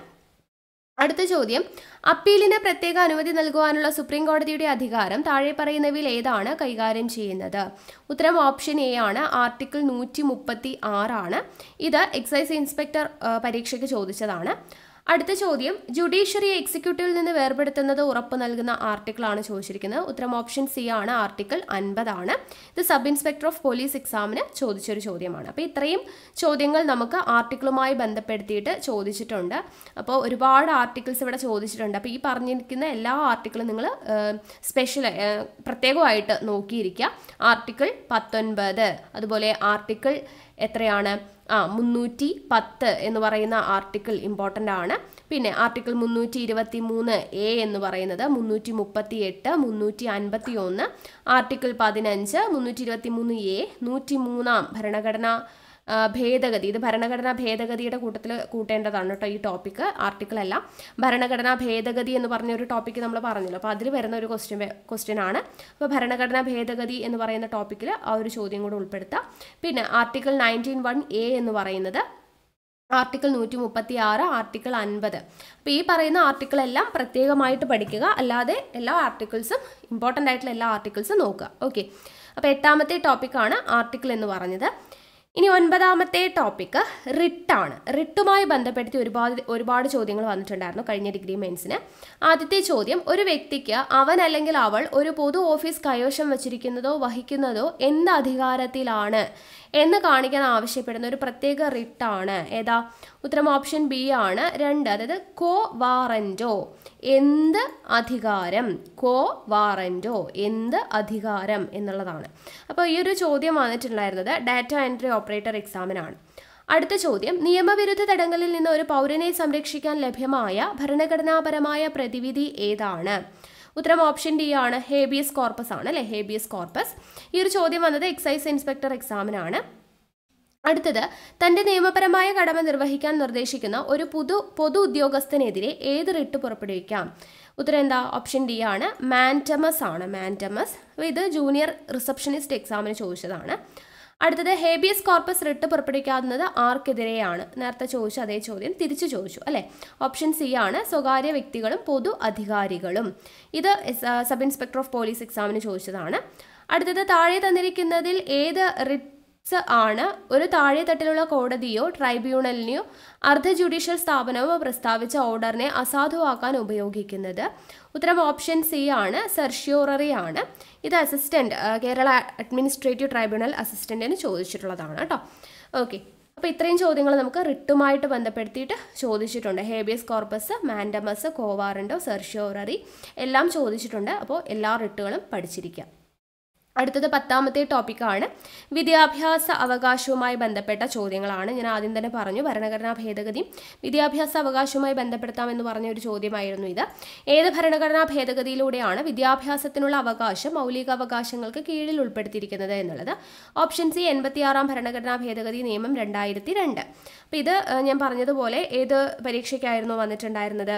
അടുത്ത ചോദ്യം അപ്പീലിന് പ്രത്യേക അനുമതി നൽകുവാനുള്ള സുപ്രീം കോടതിയുടെ അധികാരം താഴെ പറയുന്നവയിൽ ഏതാണ് കൈകാര്യം ചെയ്യുന്നത് ഉത്തരം ഓപ്ഷൻ എ ആണ് ആർട്ടിക്കിൾ നൂറ്റി മുപ്പത്തി ആറാണ് ഇത് എക്സൈസ് ഇൻസ്പെക്ടർ ആ, പരീക്ഷയ്ക്ക് ചോദിച്ചതാണ് അടുത്ത ചോദ്യം ജുഡീഷ്യറി എക്സിക്യൂട്ടീവിൽ നിന്ന് വേർപെടുത്തുന്നത് ഉറപ്പ് നൽകുന്ന ആർട്ടിക്കിളാണ് ചോദിച്ചിരിക്കുന്നത് ഉത്തരം ഓപ്ഷൻ സി ആണ് ആർട്ടിക്കിൾ അൻപതാണ് ഇത് സബ് ഇൻസ്പെക്ടർ ഓഫ് പോലീസ് എക്സാമിന് ചോദിച്ചൊരു ചോദ്യമാണ് അപ്പോൾ ഇത്രയും ചോദ്യങ്ങൾ നമുക്ക് ആർട്ടിക്കിളുമായി ബന്ധപ്പെടുത്തിയിട്ട് ചോദിച്ചിട്ടുണ്ട് അപ്പോൾ ഒരുപാട് ആർട്ടിക്കിൾസ് ഇവിടെ ചോദിച്ചിട്ടുണ്ട് അപ്പോൾ ഈ പറഞ്ഞിരിക്കുന്ന എല്ലാ ആർട്ടിക്കിളും നിങ്ങൾ സ്പെഷ്യൽ പ്രത്യേകമായിട്ട് നോക്കിയിരിക്കുക ആർട്ടിക്കിൾ പത്തൊൻപത് അതുപോലെ ആർട്ടിക്കിൾ എത്രയാണ് ആ മുന്നൂറ്റി പത്ത് എന്ന് പറയുന്ന ആർട്ടിക്കിൾ ഇമ്പോർട്ടൻ്റ് ആണ് പിന്നെ ആർട്ടിക്കിൾ മുന്നൂറ്റി ഇരുപത്തി മൂന്ന് എ എന്ന് പറയുന്നത് മുന്നൂറ്റി മുപ്പത്തി എട്ട് മുന്നൂറ്റി അൻപത്തി ഒന്ന് ആർട്ടിക്കിൾ പതിനഞ്ച് മുന്നൂറ്റി ഇരുപത്തി മൂന്ന് എ നൂറ്റി മൂന്നാം ഭരണഘടനാ ആ, ഭേദഗതി ഇത് ഭരണഘടനാ ഭേദഗതിയുടെ കൂട്ടത്തിൽ കൂട്ടേണ്ടതാണ് കേട്ടോ ഈ ടോപ്പിക്ക് ആർട്ടിക്കിൾ അല്ല ഭരണഘടനാ ഭേദഗതി എന്ന് പറഞ്ഞ ഒരു ടോപ്പിക്ക് നമ്മൾ പറഞ്ഞല്ലോ അപ്പോൾ അതിൽ വരുന്ന ഒരു ക്വസ്റ്റ്യൻ ക്വസ്റ്റ്യൻ ആണ് അപ്പോൾ ഭരണഘടനാ ഭേദഗതി എന്ന് പറയുന്ന ടോപ്പിക്കിൽ ആ ഒരു ചോദ്യം കൂടെ ഉൾപ്പെടുത്താം പിന്നെ ആർട്ടിക്കിൾ നയൻറ്റീൻ വൺ എ എന്ന് പറയുന്നത് ആർട്ടിക്കിൾ നൂറ്റി മുപ്പത്തി ആറ് ആർട്ടിക്കിൾ അൻപത് അപ്പോൾ ഈ പറയുന്ന ആർട്ടിക്കിൾ എല്ലാം പ്രത്യേകമായിട്ട് പഠിക്കുക അല്ലാതെ എല്ലാ ആർട്ടിക്കിൾസും ഇമ്പോർട്ടൻ്റ് ആയിട്ടുള്ള എല്ലാ ആർട്ടിക്കിൾസും നോക്കുക ഓക്കെ അപ്പോൾ എട്ടാമത്തെ ടോപ്പിക്കാണ് ആർട്ടിക്കിൾ എന്ന് പറഞ്ഞത് ഇനി ഒൻപതാമത്തെ ടോപ്പിക്ക് റിട്ടാണ് റിട്ടുമായി ബന്ധപ്പെടുത്തി ഒരുപാട് ഒരുപാട് ചോദ്യങ്ങൾ വന്നിട്ടുണ്ടായിരുന്നു കഴിഞ്ഞ ഡിഗ്രി മെയിൻസിന് ആദ്യത്തെ ചോദ്യം ഒരു വ്യക്തിക്ക് അവൻ അല്ലെങ്കിൽ അവൾ ഒരു പൊതു ഓഫീസ് കൈവശം വച്ചിരിക്കുന്നതോ വഹിക്കുന്നതോ എന്ത് അധികാരത്തിലാണ് എന്ന് കാണിക്കാൻ ആവശ്യപ്പെടുന്ന ഒരു പ്രത്യേക റിട്ടാണ് ഏതാ ഉത്തരം ഓപ്ഷൻ ബി ആണ് രണ്ട് അതായത് കോ വാറൻറ്റോ എന്ത് അധികാരം കോ വാറൻറ്റോ എന്ത് അധികാരം എന്നുള്ളതാണ് അപ്പോൾ ഈ ഒരു ചോദ്യം വന്നിട്ടുണ്ടായിരുന്നത് ഡാറ്റ എൻട്രി ഓപ്പറേറ്റർ എക്സാമിനാണ് അടുത്ത ചോദ്യം നിയമവിരുദ്ധ തടങ്കലിൽ നിന്ന് ഒരു പൗരനെ സംരക്ഷിക്കാൻ ലഭ്യമായ ഭരണഘടനാപരമായ പ്രതിവിധി ഏതാണ് ഉത്തരം ഓപ്ഷൻ ഡി ആണ് ഹേബിയസ് കോർപ്പസ് ആണ് അല്ലെ ഹേബിയസ് കോർപ്പസ് ഈ ഒരു ചോദ്യം വന്നത് എക്സൈസ് ഇൻസ്പെക്ടർ എക്സാമിനാണ് അടുത്തത് തന്റെ നിയമപരമായ കടമ നിർവഹിക്കാൻ നിർദ്ദേശിക്കുന്ന ഒരു പൊതു പൊതു ഉദ്യോഗസ്ഥനെതിരെ ഏത് റിട്ട് പുറപ്പെടുവിക്കാം ഉത്തരം എന്താ ഓപ്ഷൻ ഡി ആണ് മാൻറ്റമസ് ആണ് മാൻറ്റമസ് അപ്പോൾ ഇത് ജൂനിയർ റിസപ്ഷനിസ്റ്റ് എക്സാമിന് ചോദിച്ചതാണ് അടുത്തത് ഹേബിയസ് കോർപ്പസ് റിട്ട് പുറപ്പെടുവിക്കാവുന്നത് ആർക്കെതിരെയാണ് നേരത്തെ ചോദിച്ച അതേ ചോദ്യം തിരിച്ചു ചോദിച്ചു അല്ലേ ഓപ്ഷൻ സി ആണ് സ്വകാര്യ വ്യക്തികളും പൊതു അധികാരികളും ഇത് എസ്- സബ് ഇൻസ്പെക്ടർ ഓഫ് പോലീസ് എക്സാമിന് ചോദിച്ചതാണ് അടുത്തത് താഴെ തന്നിരിക്കുന്നതിൽ ഏത് റിട്ട്സ് ആണ് ഒരു താഴെത്തട്ടിലുള്ള കോടതിയോ ട്രൈബ്യൂണലിനെയോ അർദ്ധ ജുഡീഷ്യൽ സ്ഥാപനമോ പ്രസ്താവിച്ച ഓർഡറിനെ അസാധുവാക്കാൻ ഉപയോഗിക്കുന്നത് ഉത്തരം ഓപ്ഷൻ സി ആണ് സെർഷ്യോററി ആണ് ഇത് അസിസ്റ്റന്റ് കേരള അഡ്മിനിസ്ട്രേറ്റീവ് ട്രൈബ്യൂണൽ അസിസ്റ്റന്റിന് ചോദിച്ചിട്ടുള്ളതാണ് കേട്ടോ ഓക്കെ അപ്പോൾ ഇത്രയും ചോദ്യങ്ങൾ നമുക്ക് റിട്ടുമായിട്ട് ബന്ധപ്പെടുത്തിയിട്ട് ചോദിച്ചിട്ടുണ്ട് habeas corpus mandamus quo warranto certiorari എല്ലാം ചോദിച്ചിട്ടുണ്ട് അപ്പോൾ എല്ലാ റിട്ടുകളും പഠിച്ചിരിക്കുക അടുത്തത് പത്താമത്തെ ടോപ്പിക്കാണ് വിദ്യാഭ്യാസ അവകാശവുമായി ബന്ധപ്പെട്ട ചോദ്യങ്ങളാണ് ഞാൻ ആദ്യം തന്നെ പറഞ്ഞു ഭരണഘടനാ ഭേദഗതി വിദ്യാഭ്യാസ അവകാശവുമായി ബന്ധപ്പെടുത്താമെന്ന് പറഞ്ഞ ഒരു ചോദ്യമായിരുന്നു ഇത് ഏത് ഭരണഘടനാ ഭേദഗതിയിലൂടെയാണ് വിദ്യാഭ്യാസത്തിനുള്ള അവകാശം മൗലിക അവകാശങ്ങൾക്ക് കീഴിൽ ഉൾപ്പെടുത്തിയിരിക്കുന്നത് എന്നുള്ളത് ഓപ്ഷൻ സി എൺപത്തിയാറാം ഭരണഘടനാ ഭേദഗതി നിയമം രണ്ടായിരത്തി രണ്ട് അപ്പോൾ ഇത് ഏഹ്, ഞാൻ പറഞ്ഞതുപോലെ ഏത് പരീക്ഷയ്ക്കായിരുന്നു വന്നിട്ടുണ്ടായിരുന്നത്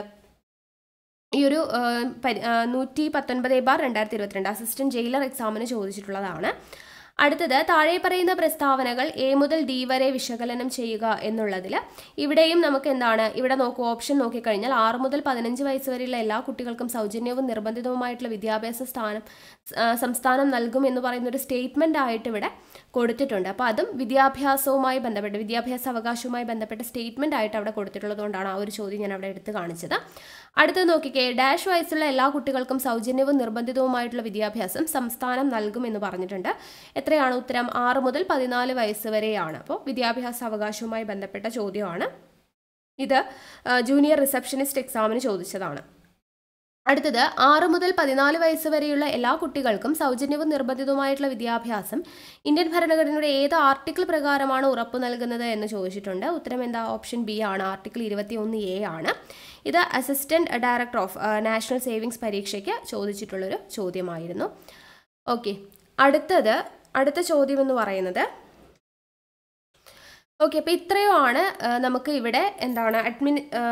ഈ ഒരു ഏഹ്, പരി- ഏഹ്, നൂറ്റി പത്തൊൻപത് ബാർ രണ്ടായിരത്തി ഇരുപത്തിരണ്ട് അസിസ്റ്റന്റ് ജയിലർ എക്സാമിന് ചോദിച്ചിട്ടുള്ളതാണ് അടുത്തത് താഴെ പറയുന്ന പ്രസ്താവനകൾ എ മുതൽ ഡി വരെ വിശകലനം ചെയ്യുക എന്നുള്ളതിൽ ഇവിടെയും നമുക്ക് എന്താണ് ഇവിടെ നോക്കൂ ഓപ്ഷൻ നോക്കിക്കഴിഞ്ഞാൽ ആറ് മുതൽ പതിനഞ്ച് വയസ്സ് വരെയുള്ള എല്ലാ കുട്ടികൾക്കും സൗജന്യവും നിർബന്ധിതവുമായിട്ടുള്ള വിദ്യാഭ്യാസ സ്ഥാനം ആ, സംസ്ഥാനം നൽകും എന്ന് പറയുന്ന ഒരു സ്റ്റേറ്റ്മെന്റ് ആയിട്ട് ഇവിടെ കൊടുത്തിട്ടുണ്ട് അപ്പോൾ അതും വിദ്യാഭ്യാസവുമായി ബന്ധപ്പെട്ട് വിദ്യാഭ്യാസ അവകാശവുമായി ബന്ധപ്പെട്ട സ്റ്റേറ്റ്മെന്റ് ആയിട്ട് അവിടെ കൊടുത്തിട്ടുള്ളതുകൊണ്ടാണ് ആ ഒരു ചോദ്യം ഞാൻ അവിടെ എടുത്ത് കാണിച്ചത് അടുത്തത് നോക്കിക്കേ ഡാഷ് വയസ്സുള്ള എല്ലാ കുട്ടികൾക്കും സൗജന്യവും നിർബന്ധിതവുമായിട്ടുള്ള വിദ്യാഭ്യാസം സംസ്ഥാനം നൽകും എന്ന് പറഞ്ഞിട്ടുണ്ട് എത്രയാണ് ഉത്തരം ആറ് മുതൽ പതിനാല് വയസ്സ് വരെയാണ് അപ്പോൾ വിദ്യാഭ്യാസ അവകാശവുമായി ബന്ധപ്പെട്ട ചോദ്യമാണ് ഇത് ആ, ജൂനിയർ റിസപ്ഷനിസ്റ്റ് എക്സാമിന് ചോദിച്ചതാണ് അടുത്തത് ആറ് മുതൽ പതിനാല് വയസ്സ് വരെയുള്ള എല്ലാ കുട്ടികൾക്കും സൗജന്യവും നിർബന്ധിതവുമായിട്ടുള്ള വിദ്യാഭ്യാസം ഇന്ത്യൻ ഭരണഘടനയുടെ ഏത് ആർട്ടിക്കിൾ പ്രകാരമാണ് ഉറപ്പു നൽകുന്നത് എന്ന് ചോദിച്ചിട്ടുണ്ട് ഉത്തരം എന്താ ഓപ്ഷൻ ബി ആണ് ആർട്ടിക്കിൾ ഇരുപത്തി ഒന്ന് എ ആണ് ഇത് assistant director of national savings പരീക്ഷയ്ക്ക് ചോദിച്ചിട്ടുള്ളൊരു ചോദ്യമായിരുന്നു ഓക്കെ അടുത്തത് അടുത്ത ചോദ്യം എന്ന് പറയുന്നത് ഓക്കെ അപ്പോൾ ഇത്രയുമാണ് ആ, നമുക്ക് ഇവിടെ എന്താണ് അഡ്മിൻ ആ,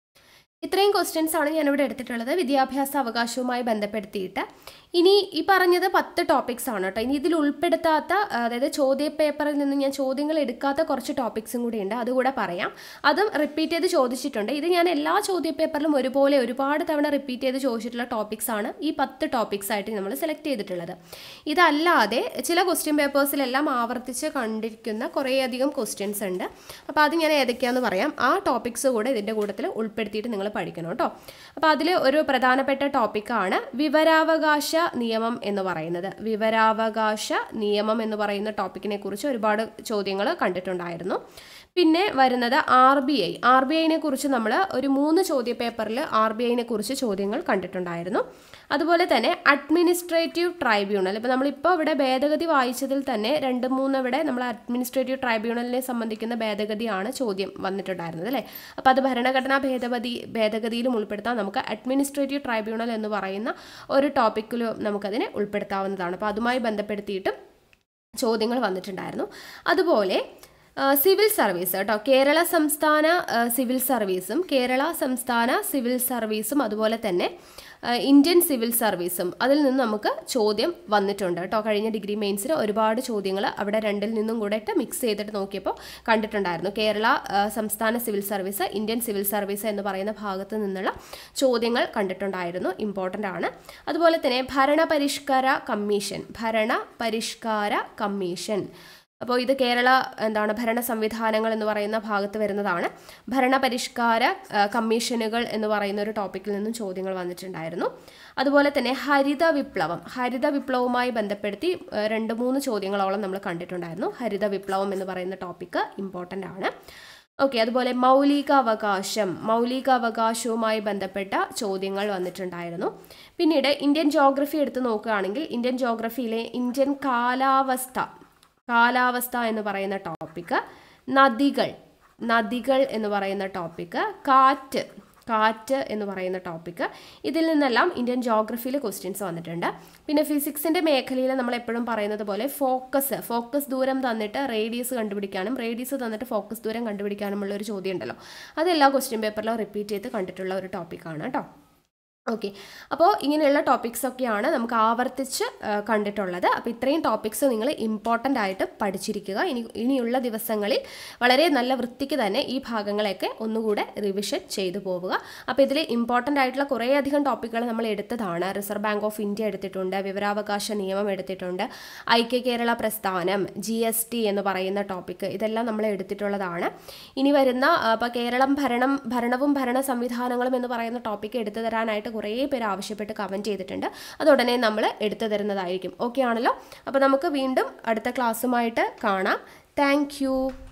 ഇത്രയും ക്വസ്റ്റ്യൻസ് ആണ് ഞാനിവിടെ എടുത്തിട്ടുള്ളത് വിദ്യാഭ്യാസ അവകാശവുമായി ബന്ധപ്പെടുത്തിയിട്ട് ഇനി ഈ പറഞ്ഞത് പത്ത് ടോപ്പിക്സ് ആണ് കേട്ടോ ഇനി ഇതിൽ ഉൾപ്പെടുത്താത്ത ആ, അതായത് ചോദ്യ പേപ്പറിൽ നിന്ന് ഞാൻ ചോദ്യങ്ങൾ എടുക്കാത്ത കുറച്ച് ടോപ്പിക്സും കൂടി ഉണ്ട് അതുകൂടെ പറയാം അതും റിപ്പീറ്റ് ചെയ്ത് ചോദിച്ചിട്ടുണ്ട് ഇത് ഞാൻ എല്ലാ ചോദ്യ പേപ്പറിലും ഒരുപോലെ ഒരുപാട് തവണ റിപ്പീറ്റ് ചെയ്ത് ചോദിച്ചിട്ടുള്ള ടോപ്പിക്സ് ആണ് ഈ പത്ത് ടോപ്പിക്സ് ആയിട്ട് നമ്മൾ സെലക്ട് ചെയ്തിട്ടുള്ളത് ഇതല്ലാതെ ചില ക്വസ്റ്റ്യൻ പേപ്പേഴ്സിലെല്ലാം ആവർത്തിച്ച് കണ്ടിരിക്കുന്ന കുറേയധികം ക്വസ്റ്റ്യൻസ് ഉണ്ട് അപ്പോൾ അത് ഞാൻ ഏതൊക്കെയാണെന്ന് പറയാം ആ ടോപ്പിക്സ് കൂടെ ഇതിൻ്റെ കൂട്ടത്തിൽ ഉൾപ്പെടുത്തിയിട്ട് നിങ്ങൾ പഠിക്കണം കേട്ടോ അപ്പോൾ അതിൽ ഒരു പ്രധാനപ്പെട്ട ടോപ്പിക്കാണ് വിവരാവകാശ നിയമം എന്ന് പറയുന്നത് വിവരാവകാശ നിയമം എന്ന് പറയുന്ന ടോപ്പിക്കിനെ കുറിച്ച് ഒരുപാട് ചോദ്യങ്ങൾ കണ്ടിട്ടുണ്ടായിരുന്നു പിന്നെ വരുന്നത് R B I R B ഐനെ കുറിച്ച് നമ്മൾ ഒരു മൂന്ന് ചോദ്യ പേപ്പറിൽ ആർ ബി ഐനെ കുറിച്ച് ചോദ്യങ്ങൾ കണ്ടിട്ടുണ്ടായിരുന്നു അതുപോലെ തന്നെ അഡ്മിനിസ്ട്രേറ്റീവ് ട്രൈബ്യൂണൽ ഇപ്പോൾ നമ്മളിപ്പോൾ ഇവിടെ ഭേദഗതി വായിച്ചതിൽ തന്നെ രണ്ട് മൂന്ന് ഇവിടെ നമ്മൾ അഡ്മിനിസ്ട്രേറ്റീവ് ട്രൈബ്യൂണലിനെ സംബന്ധിക്കുന്ന ഭേദഗതിയാണ് ചോദ്യം വന്നിട്ടുണ്ടായിരുന്നത് അല്ലേ അപ്പോൾ അത് ഭരണഘടനാ ഭേദഗതി ഭേദഗതിയിലും ഉൾപ്പെടുത്താം നമുക്ക് അഡ്മിനിസ്ട്രേറ്റീവ് ട്രൈബ്യൂണൽ എന്ന് പറയുന്ന ഒരു ടോപ്പിക്കിലും നമുക്കതിനെ ഉൾപ്പെടുത്താവുന്നതാണ് അപ്പോൾ അതുമായി ബന്ധപ്പെടുത്തിയിട്ടും ചോദ്യങ്ങൾ വന്നിട്ടുണ്ടായിരുന്നു അതുപോലെ ആ, സിവിൽ സർവീസ് കേട്ടോ കേരള സംസ്ഥാന ആ, സിവിൽ സർവീസും കേരള സംസ്ഥാന സിവിൽ സർവീസും അതുപോലെ തന്നെ ആ, ഇന്ത്യൻ സിവിൽ സർവീസും അതിൽ നിന്ന് നമുക്ക് ചോദ്യം വന്നിട്ടുണ്ട് കേട്ടോ കഴിഞ്ഞ ഡിഗ്രി മെയിൻസിന് ഒരുപാട് ചോദ്യങ്ങൾ അവിടെ രണ്ടിൽ നിന്നും കൂടെ ഇട്ട് മിക്സ് ചെയ്തിട്ട് നോക്കിയപ്പോൾ കണ്ടിട്ടുണ്ടായിരുന്നു കേരള ആ, സംസ്ഥാന civil service Indian civil service എന്ന് പറയുന്ന ഭാഗത്ത് നിന്നുള്ള ചോദ്യങ്ങൾ കണ്ടിട്ടുണ്ടായിരുന്നു ഇമ്പോർട്ടൻ്റ് ആണ് അതുപോലെ തന്നെ ഭരണപരിഷ്കാര കമ്മീഷൻ ഭരണ പരിഷ്കാര കമ്മീഷൻ അപ്പോൾ ഇത് കേരള എന്താണ് ഭരണ സംവിധാനങ്ങൾ എന്ന് പറയുന്ന ഭാഗത്ത് വരുന്നതാണ് ഭരണപരിഷ്കാര ആ, കമ്മീഷനുകൾ എന്ന് പറയുന്ന ഒരു ടോപ്പിക്കിൽ നിന്നും ചോദ്യങ്ങൾ വന്നിട്ടുണ്ടായിരുന്നു അതുപോലെ തന്നെ ഹരിത വിപ്ലവം ഹരിത വിപ്ലവവുമായി ബന്ധപ്പെടുത്തി ആ, രണ്ട് മൂന്ന് ചോദ്യങ്ങളോളം നമ്മൾ കണ്ടിട്ടുണ്ടായിരുന്നു ഹരിത വിപ്ലവം എന്ന് പറയുന്ന ടോപ്പിക്ക് ഇമ്പോർട്ടൻ്റ് ആണ് ഓക്കെ അതുപോലെ മൗലികാവകാശം മൗലികാവകാശവുമായി ബന്ധപ്പെട്ട ചോദ്യങ്ങൾ വന്നിട്ടുണ്ടായിരുന്നു പിന്നീട് ഇന്ത്യൻ ജോഗ്രഫി എടുത്ത് നോക്കുകയാണെങ്കിൽ ഇന്ത്യൻ ജോഗ്രഫിയിലെ ഇന്ത്യൻ കാലാവസ്ഥ കാലാവസ്ഥ എന്ന് പറയുന്ന ടോപ്പിക്ക് നദികൾ നദികൾ എന്ന് പറയുന്ന ടോപ്പിക്ക് കാറ്റ് കാറ്റ് എന്ന് പറയുന്ന ടോപ്പിക്ക് ഇതിൽ നിന്നെല്ലാം ഇന്ത്യൻ ജോഗ്രഫിയിൽ ക്വസ്റ്റ്യൻസ് വന്നിട്ടുണ്ട് പിന്നെ ഫിസിക്സിൻ്റെ മേഖലയിൽ നമ്മൾ എപ്പോഴും പറയുന്നത് പോലെ ഫോക്കസ് ഫോക്കസ് ദൂരം തന്നിട്ട് റേഡിയസ് കണ്ടുപിടിക്കാനും റേഡിയസ് തന്നിട്ട് ഫോക്കസ് ദൂരം കണ്ടുപിടിക്കാനുമുള്ള ഒരു ചോദ്യം ഉണ്ടല്ലോ അതെല്ലാ ക്വസ്റ്റ്യൻ പേപ്പറിലും റിപ്പീറ്റ് ചെയ്ത് കണ്ടിട്ടുള്ള ഒരു ടോപ്പിക്കാണ് കേട്ടോ ഓക്കെ അപ്പോൾ ഇങ്ങനെയുള്ള ടോപ്പിക്സ് ഒക്കെയാണ് നമുക്ക് ആവർത്തിച്ച് ആ, കണ്ടിട്ടുള്ളത് അപ്പോൾ ഇത്രയും ടോപ്പിക്സ് നിങ്ങൾ ഇമ്പോർട്ടൻ്റ് ആയിട്ട് പഠിച്ചിരിക്കുക ഇനി ഇനിയുള്ള ദിവസങ്ങളിൽ വളരെ നല്ല വൃത്തിക്ക് തന്നെ ഈ ഭാഗങ്ങളെയൊക്കെ ഒന്നുകൂടെ റിവിഷൻ ചെയ്തു പോവുക അപ്പോൾ ഇതിൽ ഇമ്പോർട്ടൻ്റ് ആയിട്ടുള്ള കുറേയധികം ടോപ്പിക്കുകൾ നമ്മൾ എടുത്തതാണ് റിസർവ് ബാങ്ക് ഓഫ് ഇന്ത്യ എടുത്തിട്ടുണ്ട് വിവരാവകാശ നിയമം എടുത്തിട്ടുണ്ട് ഐക്യ കേരള പ്രസ്ഥാനം ജി എസ് ടി എന്ന് പറയുന്ന ടോപ്പിക്ക് ഇതെല്ലാം നമ്മൾ എടുത്തിട്ടുള്ളതാണ് ഇനി വരുന്ന ഇപ്പോൾ കേരളം ഭരണം ഭരണവും ഭരണ സംവിധാനങ്ങളും എന്ന് പറയുന്ന ടോപ്പിക്ക് എടുത്തു തരാനായിട്ട് കുറേ പേര് ആവശ്യപ്പെട്ട് കമൻറ്റ് ചെയ്തിട്ടുണ്ട് അത് ഉടനെ നമ്മൾ എടുത്തു തരുന്നതായിരിക്കും ഓക്കെ ആണല്ലോ അപ്പോൾ നമുക്ക് വീണ്ടും അടുത്ത ക്ലാസ്സുമായിട്ട് കാണാം താങ്ക്